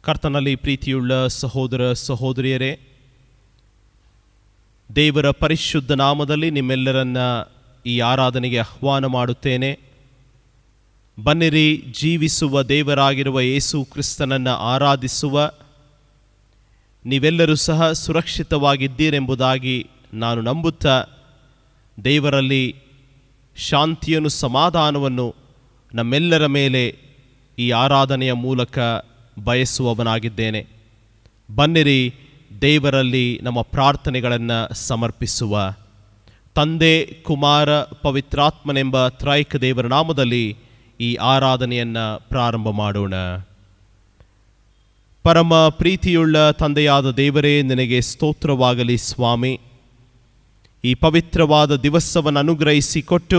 ಕರ್ತನಲ್ಲಿ ಪ್ರೀತಿಯುಳ್ಳ ಸಹೋದರ ಸಹೋದರಿಯರೇ ದೇವರ ಪರಿಶುದ್ಧ ನಾಮದಲ್ಲಿ ನಿಮ್ಮೆಲ್ಲರನ್ನ ಈ ಆರಾಧನೆಗೆ ಆಹ್ವಾನ ಮಾಡುತ್ತೇನೆ ಬನ್ನಿರಿ ಜೀವಿಸುವ ದೇವರಾಗಿರುವ ಯೇಸು ಕ್ರಿಸ್ತನನ್ನು ಆರಾಧಿಸುವ ನೀವೆಲ್ಲರೂ ಸಹ ಸುರಕ್ಷಿತವಾಗಿದ್ದೀರೆಂಬುದಾಗಿ ನಾನು ನಂಬುತ್ತಾ ದೇವರಲ್ಲಿ ಶಾಂತಿಯನ್ನು ಸಮಾಧಾನವನ್ನು ನಮ್ಮೆಲ್ಲರ ಮೇಲೆ ಈ ಆರಾಧನೆಯ ಮೂಲಕ ಬಯಸುವವನಾಗಿದ್ದೇನೆ ಬನ್ನಿರಿ ದೇವರಲ್ಲಿ ನಮ್ಮ ಪ್ರಾರ್ಥನೆಗಳನ್ನು ಸಮರ್ಪಿಸುವ ತಂದೆ ಕುಮಾರ ಪವಿತ್ರಾತ್ಮನೆಂಬ ತ್ರೈಕ ದೇವರ ನಾಮದಲ್ಲಿ ಈ ಆರಾಧನೆಯನ್ನು ಪ್ರಾರಂಭ ಮಾಡೋಣ ಪರಮ ಪ್ರೀತಿಯುಳ್ಳ ತಂದೆಯಾದ ದೇವರೇ ನಿನಗೆ ಸ್ತೋತ್ರವಾಗಲಿ ಸ್ವಾಮಿ ಈ ಪವಿತ್ರವಾದ ದಿವಸವನ್ನು ಅನುಗ್ರಹಿಸಿಕೊಟ್ಟು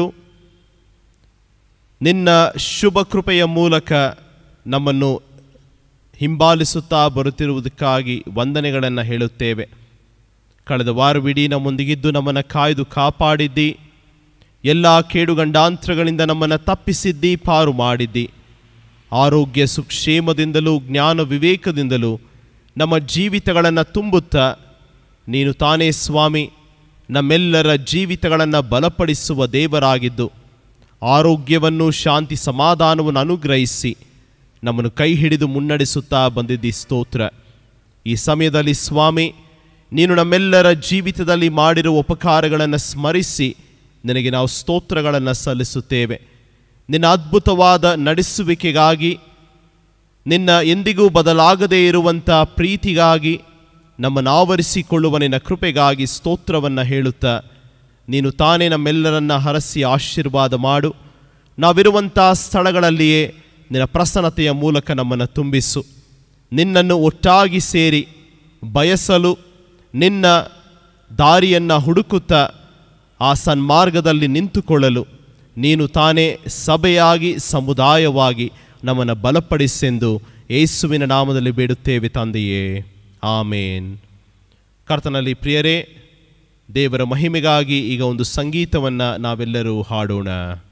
ನಿನ್ನ ಶುಭ ಕೃಪೆಯ ಮೂಲಕ ನಮ್ಮನ್ನು ಹಿಂಬಾಲಿಸುತ್ತಾ ಬರುತ್ತಿರುವುದಕ್ಕಾಗಿ ವಂದನೆಗಳನ್ನು ಹೇಳುತ್ತೇವೆ ಕಳೆದ ವಾರವಿಡೀ ನಮ್ಮೊಂದಿಗಿದ್ದು ನಮ್ಮನ್ನು ಕಾಯ್ದು ಕಾಪಾಡಿದ್ದಿ ಎಲ್ಲ ಕೇಡುಗಂಡಾಂತರಗಳಿಂದ ನಮ್ಮನ್ನು ತಪ್ಪಿಸಿದ್ದಿ ಪಾರು ಮಾಡಿದ್ದಿ ಆರೋಗ್ಯ ಸುಕ್ಷೇಮದಿಂದಲೂ ಜ್ಞಾನ ವಿವೇಕದಿಂದಲೂ ನಮ್ಮ ಜೀವಿತಗಳನ್ನು ತುಂಬುತ್ತಾ ನೀನು ತಾನೇ ಸ್ವಾಮಿ ನಮ್ಮೆಲ್ಲರ ಜೀವಿತಗಳನ್ನು ಬಲಪಡಿಸುವ ದೇವರಾಗಿದ್ದು ಆರೋಗ್ಯವನ್ನು ಶಾಂತಿ ಸಮಾಧಾನವನ್ನು ಅನುಗ್ರಹಿಸಿ ನಮ್ಮನ್ನು ಕೈ ಹಿಡಿದು ಮುನ್ನಡೆಸುತ್ತಾ ಬಂದಿದ್ದಿ ಸ್ತೋತ್ರ ಈ ಸಮಯದಲ್ಲಿ ಸ್ವಾಮಿ ನೀನು ನಮ್ಮೆಲ್ಲರ ಜೀವಿತದಲ್ಲಿ ಮಾಡಿರುವ ಉಪಕಾರಗಳನ್ನು ಸ್ಮರಿಸಿ ನಿನಗೆ ನಾವು ಸ್ತೋತ್ರಗಳನ್ನು ಸಲ್ಲಿಸುತ್ತೇವೆ ನಿನ್ನ ಅದ್ಭುತವಾದ ನಡೆಸುವಿಕೆಗಾಗಿ ನಿನ್ನ ಎಂದಿಗೂ ಬದಲಾಗದೇ ಇರುವಂಥ ಪ್ರೀತಿಗಾಗಿ ನಮ್ಮನ್ನು ಆವರಿಸಿಕೊಳ್ಳುವ ನಿನ್ನ ಕೃಪೆಗಾಗಿ ಸ್ತೋತ್ರವನ್ನು ಹೇಳುತ್ತಾ ನೀನು ತಾನೇ ನಮ್ಮೆಲ್ಲರನ್ನ ಹರಸಿ ಆಶೀರ್ವಾದ ಮಾಡು ನಾವಿರುವಂಥ ಸ್ಥಳಗಳಲ್ಲಿಯೇ ನಿನ್ನ ಪ್ರಸನ್ನತೆಯ ಮೂಲಕ ನಮ್ಮನ್ನು ತುಂಬಿಸು ನಿನ್ನನ್ನು ಒಟ್ಟಾಗಿ ಸೇರಿ ಬಯಸಲು ನಿನ್ನ ದಾರಿಯನ್ನು ಹುಡುಕುತ್ತಾ ಆ ಸನ್ಮಾರ್ಗದಲ್ಲಿ ನಿಂತುಕೊಳ್ಳಲು ನೀನು ತಾನೇ ಸಭೆಯಾಗಿ ಸಮುದಾಯವಾಗಿ ನಮ್ಮನ್ನು ಬಲಪಡಿಸೆಂದು ಯೇಸುವಿನ ನಾಮದಲ್ಲಿ ಬೇಡುತ್ತೇವೆ ತಂದೆಯೇ ಆಮೇನ್ ಕರ್ತನಲ್ಲಿ ಪ್ರಿಯರೇ ದೇವರ ಮಹಿಮೆಗಾಗಿ ಈಗ ಒಂದು ಸಂಗೀತವನ್ನು ನಾವೆಲ್ಲರೂ ಹಾಡೋಣ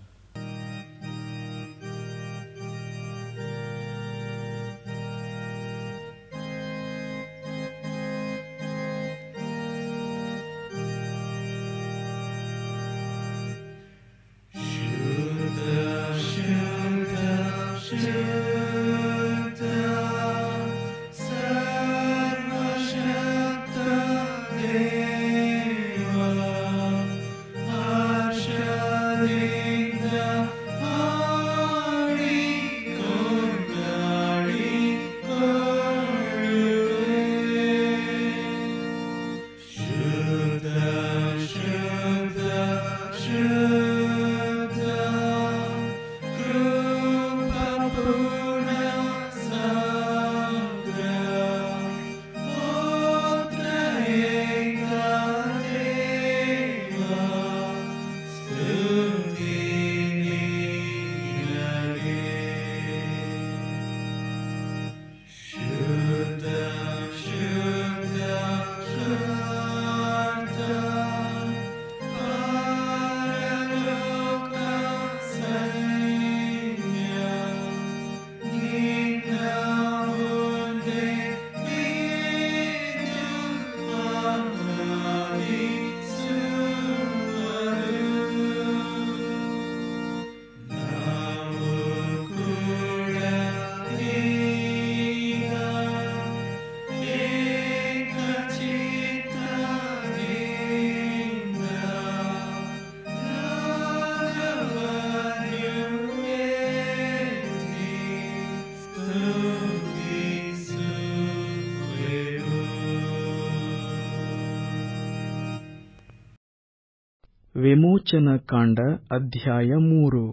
ವಿಮೋಚನ ಕಾಂಡ ಅಧ್ಯಾಯ ಮೂರು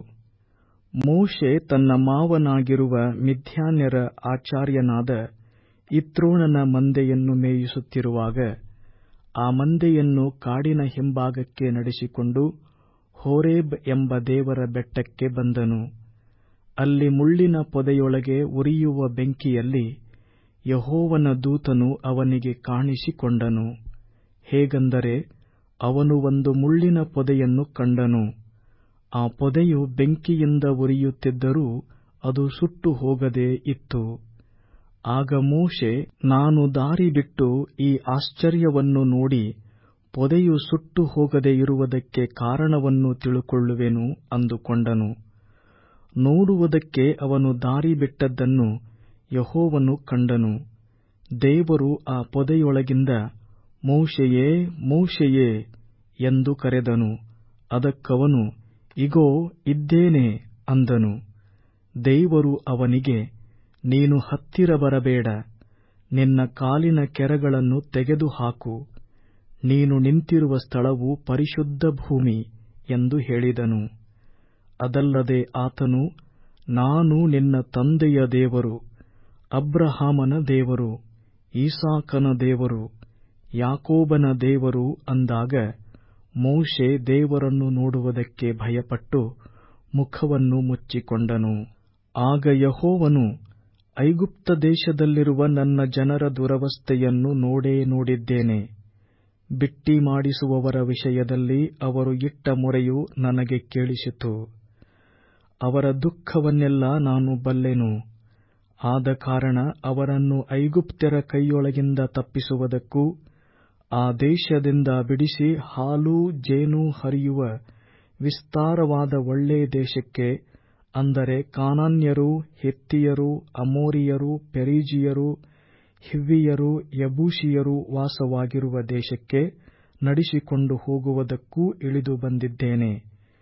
ಮೋಶೆ ತನ್ನ ಮಾವನಾಗಿರುವ ಮಿಥ್ಯಾನ್ಯರ ಆಚಾರ್ಯನಾದ ಇತ್ರೋಣನ ಮಂದೆಯನ್ನು ಮೇಯಿಸುತ್ತಿರುವಾಗ ಆ ಮಂದೆಯನ್ನು ಕಾಡಿನ ಹಿಂಭಾಗಕ್ಕೆ ನಡೆಸಿಕೊಂಡು ಹೋರೇಬ್ ಎಂಬ ದೇವರ ಬೆಟ್ಟಕ್ಕೆ ಬಂದನು ಅಲ್ಲಿ ಮುಳ್ಳಿನ ಪೊದೆಯೊಳಗೆ ಉರಿಯುವ ಬೆಂಕಿಯಲ್ಲಿ ಯಹೋವನ ದೂತನು ಅವನಿಗೆ ಕಾಣಿಸಿಕೊಂಡನು ಹೇಗೆಂದರೆ ಅವನು ಒಂದು ಮುಳ್ಳಿನ ಪೊದೆಯನ್ನು ಕಂಡನು ಆ ಪೊದೆಯು ಬೆಂಕಿಯಿಂದ ಉರಿಯುತ್ತಿದ್ದರೂ ಅದು ಸುಟ್ಟು ಹೋಗದೆ ಇತ್ತು ಆಗ ಮೋಶೆ ನಾನು ದಾರಿ ಬಿಟ್ಟು ಈ ಆಶ್ಚರ್ಯವನ್ನು ನೋಡಿ ಪೊದೆಯು ಸುಟ್ಟು ಹೋಗದೆ ಇರುವುದಕ್ಕೆ ಕಾರಣವನ್ನು ತಿಳುಕೊಳ್ಳುವೆನು ಅಂದುಕೊಂಡನು ನೋಡುವುದಕ್ಕೆ ಅವನು ದಾರಿ ಬಿಟ್ಟದ್ದನ್ನು ಯಹೋವನು ಕಂಡನು ದೇವರು ಆ ಪೊದೆಯೊಳಗಿಂದ ಮೋಶೆಯೇ ಮೋಶೆಯೇ ಎಂದು ಕರೆದನು ಅದಕ್ಕವನು ಇಗೋ ಇದ್ದೇನೆ ಅಂದನು ದೇವರು ಅವನಿಗೆ ನೀನು ಹತ್ತಿರ ಬರಬೇಡ ನಿನ್ನ ಕಾಲಿನ ಕೆರಗಳನ್ನು ತೆಗೆದುಹಾಕು ನೀನು ನಿಂತಿರುವ ಸ್ಥಳವು ಪರಿಶುದ್ಧ ಭೂಮಿ ಎಂದು ಹೇಳಿದನು ಅದಲ್ಲದೆ ಆತನು ನಾನು ನಿನ್ನ ತಂದೆಯ ದೇವರು ಅಬ್ರಹಾಮನ ದೇವರು ಈಸಾಕನ ದೇವರು ಯಾಕೋಬನ ದೇವರು ಅಂದಾಗ ಮೋಶೆ ದೇವರನ್ನು ನೋಡುವುದಕ್ಕೆ ಭಯಪಟ್ಟು ಮುಖವನ್ನು ಮುಚ್ಚಿಕೊಂಡನು ಆಗ ಯಹೋವನು ಐಗುಪ್ತ ದೇಶದಲ್ಲಿರುವ ನನ್ನ ಜನರ ದುರವಸ್ಥೆಯನ್ನು ನೋಡೇ ನೋಡಿದ್ದೇನೆ ಬಿಟ್ಟಿ ಮಾಡಿಸುವವರ ವಿಷಯದಲ್ಲಿ ಅವರು ಇಟ್ಟ ಮೊರೆಯು ನನಗೆ ಕೇಳಿಸಿತು ಅವರ ದುಃಖವನ್ನೆಲ್ಲ ನಾನು ಬಲ್ಲೆನು ಆದ ಕಾರಣ ಅವರನ್ನು ಐಗುಪ್ತ್ಯರ ಕೈಯೊಳಗಿಂದ ತಪ್ಪಿಸುವುದಕ್ಕೂ ಆ ದೇಶದಿಂದ ಬಿಡಿಸಿ ಹಾಲೂ ಜೇನು ಹರಿಯುವ ವಿಸ್ತಾರವಾದ ಒಳ್ಳೆ ದೇಶಕ್ಕೆ ಅಂದರೆ ಕಾನಾನ್ಯರು ಹಿತ್ತಿಯರು ಅಮೋರಿಯರು ಪೆರಿಜಿಯರು ಹಿವ್ವಿಯರು ಯಬೂಷಿಯರು ವಾಸವಾಗಿರುವ ದೇಶಕ್ಕೆ ನಡೆಸಿಕೊಂಡು ಹೋಗುವುದಕ್ಕೂ ಇಳಿದು ಬಂದಿದ್ದೇನೆ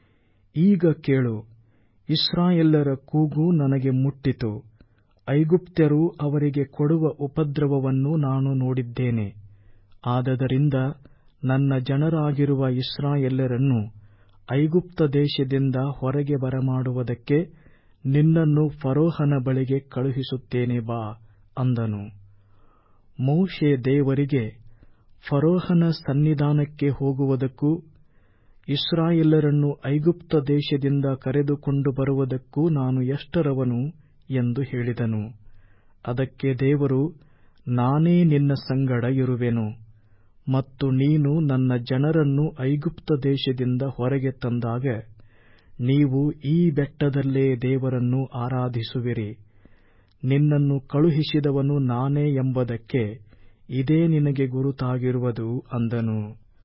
ಈಗ ಕೇಳು ಇಸ್ರಾಯೇಲರ ಕೂಗು ನನಗೆ ಮುಟ್ಟಿತು ಐಗುಪ್ತ್ಯರು ಅವರಿಗೆ ಕೊಡುವ ಉಪದ್ರವವನ್ನು ನಾನು ನೋಡಿದ್ದೇನೆ ಆದದರಿಂದ ನನ್ನ ಜನರಾಗಿರುವ ಇಸ್ರಾಯೇಲರನ್ನು ಐಗುಪ್ತ ದೇಶದಿಂದ ಹೊರಗೆ ಬರಮಾಡುವುದಕ್ಕೆ ನಿನ್ನನ್ನು ಫರೋಹನ ಬಳಿಗೆ ಕಳುಹಿಸುತ್ತೇನೆ ಬಾ ಅಂದನು ಮೋಶೆ ದೇವರಿಗೆ ಫರೋಹನ ಸನ್ನಿಧಾನಕ್ಕೆ ಹೋಗುವುದಕ್ಕೂ ಇಸ್ರಾಯೇಲರನ್ನು ಐಗುಪ್ತ ದೇಶದಿಂದ ಕರೆದುಕೊಂಡು ಬರುವುದಕ್ಕೂ ನಾನು ಎಷ್ಟರವನು ಎಂದು ಹೇಳಿದನು ಅದಕ್ಕೆ ದೇವರು ನಾನೇ ನಿನ್ನ ಸಂಗಡ ಇರುವೆನು ಮತ್ತು ನೀನು ನನ್ನ ಜನರನ್ನು ಐಗುಪ್ತ ದೇಶದಿಂದ ಹೊರಗೆ ತಂದಾಗ ನೀವು ಈ ಬೆಟ್ಟದಲ್ಲೇ ದೇವರನ್ನು ಆರಾಧಿಸುವಿರಿ ನಿನ್ನನ್ನು ಕಳುಹಿಸಿದವನು ನಾನೇ ಎಂಬುದಕ್ಕೆ ಇದೇ ನಿನಗೆ ಗುರುತಾಗಿರುವುದು ಅಂದನು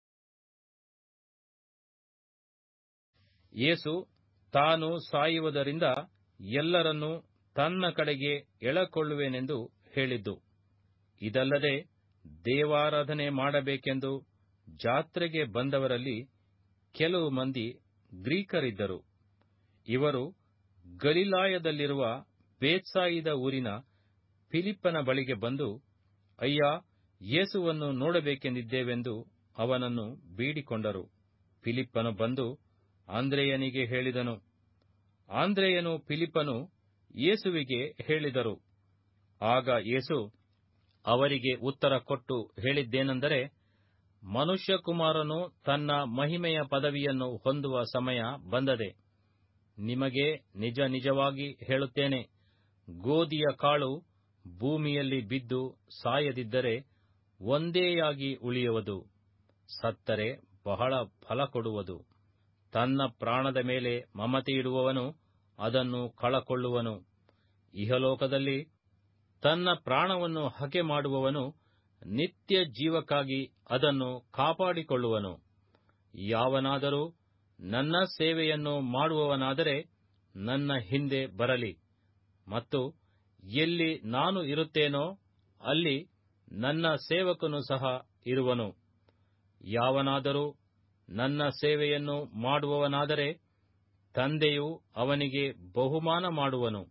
ಯೇಸು ತಾನು ಸಾಯುವುದರಿಂದ ಎಲ್ಲರನ್ನೂ ತನ್ನ ಕಡೆಗೆ ಎಳಕೊಳ್ಳುವೆನೆಂದು ಹೇಳಿದ್ದು ಇದಲ್ಲದೆ ದೇವಾರಾಧನೆ ಮಾಡಬೇಕೆಂದು ಜಾತ್ರೆಗೆ ಬಂದವರಲ್ಲಿ ಕೆಲವು ಮಂದಿ ಗ್ರೀಕರಿದ್ದರು ಇವರು ಗಲಿಲಾಯದಲ್ಲಿರುವ ಬೇತ್ಸಾಯಿದ ಊರಿನ ಫಿಲಿಪ್ಪನ ಬಳಿಗೆ ಬಂದು ಅಯ್ಯ ಯೇಸುವನ್ನು ನೋಡಬೇಕೆಂದಿದ್ದೇವೆಂದು ಅವನನ್ನು ಬೇಡಿಕೊಂಡರು ಫಿಲಿಪ್ಪನು ಬಂದು ಆಂದ್ರೇಯನಿಗೆ ಹೇಳಿದನು ಆಂದ್ರೇಯನು ಫಿಲಿಪ್ಪನು ಯೇಸುವಿಗೆ ಹೇಳಿದರು ಆಗ ಯೇಸು ಅವರಿಗೆ ಉತ್ತರ ಕೊಟ್ಟು ಹೇಳಿದ್ದೇನೆಂದರೆ ಮನುಷ್ಯಕುಮಾರನು ತನ್ನ ಮಹಿಮೆಯ ಪದವಿಯನ್ನು ಹೊಂದುವ ಸಮಯ ಬಂದದೆ ನಿಮಗೆ ನಿಜ ನಿಜವಾಗಿ ಹೇಳುತ್ತೇನೆ ಗೋಧಿಯ ಕಾಳು ಭೂಮಿಯಲ್ಲಿ ಬಿದ್ದು ಸಾಯದಿದ್ದರೆ ಒಂದೇಯಾಗಿ ಉಳಿಯುವುದು ಸತ್ತರೆ ಬಹಳ ಫಲ ಕೊಡುವುದು ತನ್ನ ಪ್ರಾಣದ ಮೇಲೆ ಮಮತೆಯಿಡುವವನು ಅದನ್ನು ಕಳಕೊಳ್ಳುವನು ಇಹಲೋಕದಲ್ಲಿ ತನ್ನ ಪ್ರಾಣವನ್ನು ಹಗೆ ಮಾಡುವವನು ನಿತ್ಯ ಜೀವಕ್ಕಾಗಿ ಅದನ್ನು ಕಾಪಾಡಿಕೊಳ್ಳುವನು ಯಾವನಾದರೂ ನನ್ನ ಸೇವೆಯನ್ನು ಮಾಡುವವನಾದರೆ ನನ್ನ ಹಿಂದೆ ಬರಲಿ ಮತ್ತು ಎಲ್ಲಿ ನಾನು ಇರುತ್ತೇನೋ ಅಲ್ಲಿ ನನ್ನ ಸೇವಕನು ಸಹ ಇರುವನು ಯಾವನಾದರೂ ನನ್ನ ಸೇವೆಯನ್ನು ಮಾಡುವವನಾದರೆ ತಂದೆಯು ಅವನಿಗೆ ಬಹುಮಾನ ಮಾಡುವನು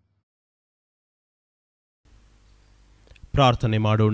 ಪ್ರಾರ್ಥನೆ ಮಾಡೋಣ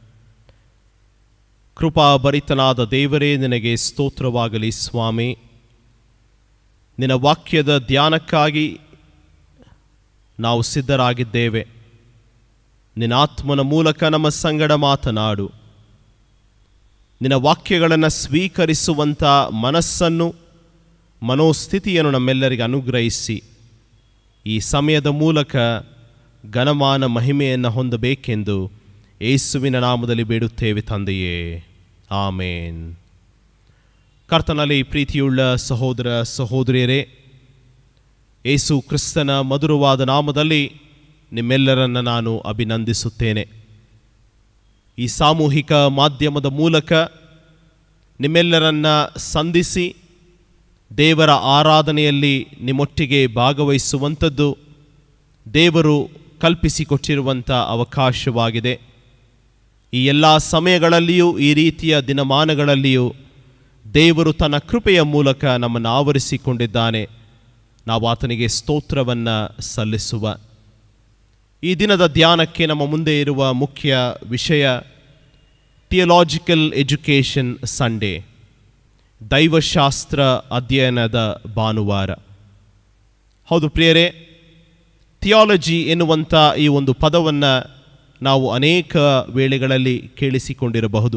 ಕೃಪಾಭರಿತನಾದ ದೇವರೇ ನಿನಗೆ ಸ್ತೋತ್ರವಾಗಲಿ ಸ್ವಾಮಿ ನಿನ್ನ ವಾಕ್ಯದ ಧ್ಯಾನಕ್ಕಾಗಿ ನಾವು ಸಿದ್ಧರಾಗಿದ್ದೇವೆ ನಿನ್ನ ಆತ್ಮನ ಮೂಲಕ ನಮ್ಮ ಸಂಗಡ ಮಾತನಾಡು ನಿನ್ನ ವಾಕ್ಯಗಳನ್ನು ಸ್ವೀಕರಿಸುವಂಥ ಮನಸ್ಸನ್ನು ಮನೋಸ್ಥಿತಿಯನ್ನು ನಮ್ಮೆಲ್ಲರಿಗೆ ಅನುಗ್ರಹಿಸಿ ಈ ಸಮಯದ ಮೂಲಕ ಘನಮಾನ ಮಹಿಮೆಯನ್ನು ಹೊಂದಬೇಕೆಂದು ಯೇಸುವಿನ ನಾಮದಲ್ಲಿ ಬೇಡುತ್ತೇವೆ ತಂದೆಯೇ ಆಮೇನ್ ಕರ್ತನಲ್ಲಿ ಪ್ರೀತಿಯುಳ್ಳ ಸಹೋದರ ಸಹೋದರಿಯರೇ ಯೇಸು ಕ್ರಿಸ್ತನ ಮಧುರವಾದ ನಾಮದಲ್ಲಿ ನಿಮ್ಮೆಲ್ಲರನ್ನು ನಾನು ಅಭಿನಂದಿಸುತ್ತೇನೆ ಈ ಸಾಮೂಹಿಕ ಮಾಧ್ಯಮದ ಮೂಲಕ ನಿಮ್ಮೆಲ್ಲರನ್ನ ಸಂಧಿಸಿ ದೇವರ ಆರಾಧನೆಯಲ್ಲಿ ನಿಮ್ಮೊಟ್ಟಿಗೆ ಭಾಗವಹಿಸುವಂಥದ್ದು ದೇವರು ಕಲ್ಪಿಸಿಕೊಟ್ಟಿರುವಂಥ ಅವಕಾಶವಾಗಿದೆ ಈ ಎಲ್ಲ ಸಮಯಗಳಲ್ಲಿಯೂ ಈ ರೀತಿಯ ದಿನಮಾನಗಳಲ್ಲಿಯೂ ದೇವರು ತನ್ನ ಕೃಪೆಯ ಮೂಲಕ ನಮ್ಮನ್ನು ಆವರಿಸಿಕೊಂಡಿದ್ದಾನೆ ನಾವು ಆತನಿಗೆ ಸ್ತೋತ್ರವನ್ನು ಸಲ್ಲಿಸುವ ಈ ದಿನದ ಧ್ಯಾನಕ್ಕೆ ನಮ್ಮ ಮುಂದೆ ಇರುವ ಮುಖ್ಯ ವಿಷಯ ಥಿಯಲಾಜಿಕಲ್ ಎಜುಕೇಷನ್ ಸಂಡೇ ದೈವಶಾಸ್ತ್ರ ಅಧ್ಯಯನದ ಭಾನುವಾರ ಹೌದು ಪ್ರಿಯರೇ ಥಿಯಾಲಜಿ ಎನ್ನುವಂಥ ಈ ಒಂದು ಪದವನ್ನು ನಾವು ಅನೇಕ ವೇಳೆಗಳಲ್ಲಿ ಕೇಳಿಸಿಕೊಂಡಿರಬಹುದು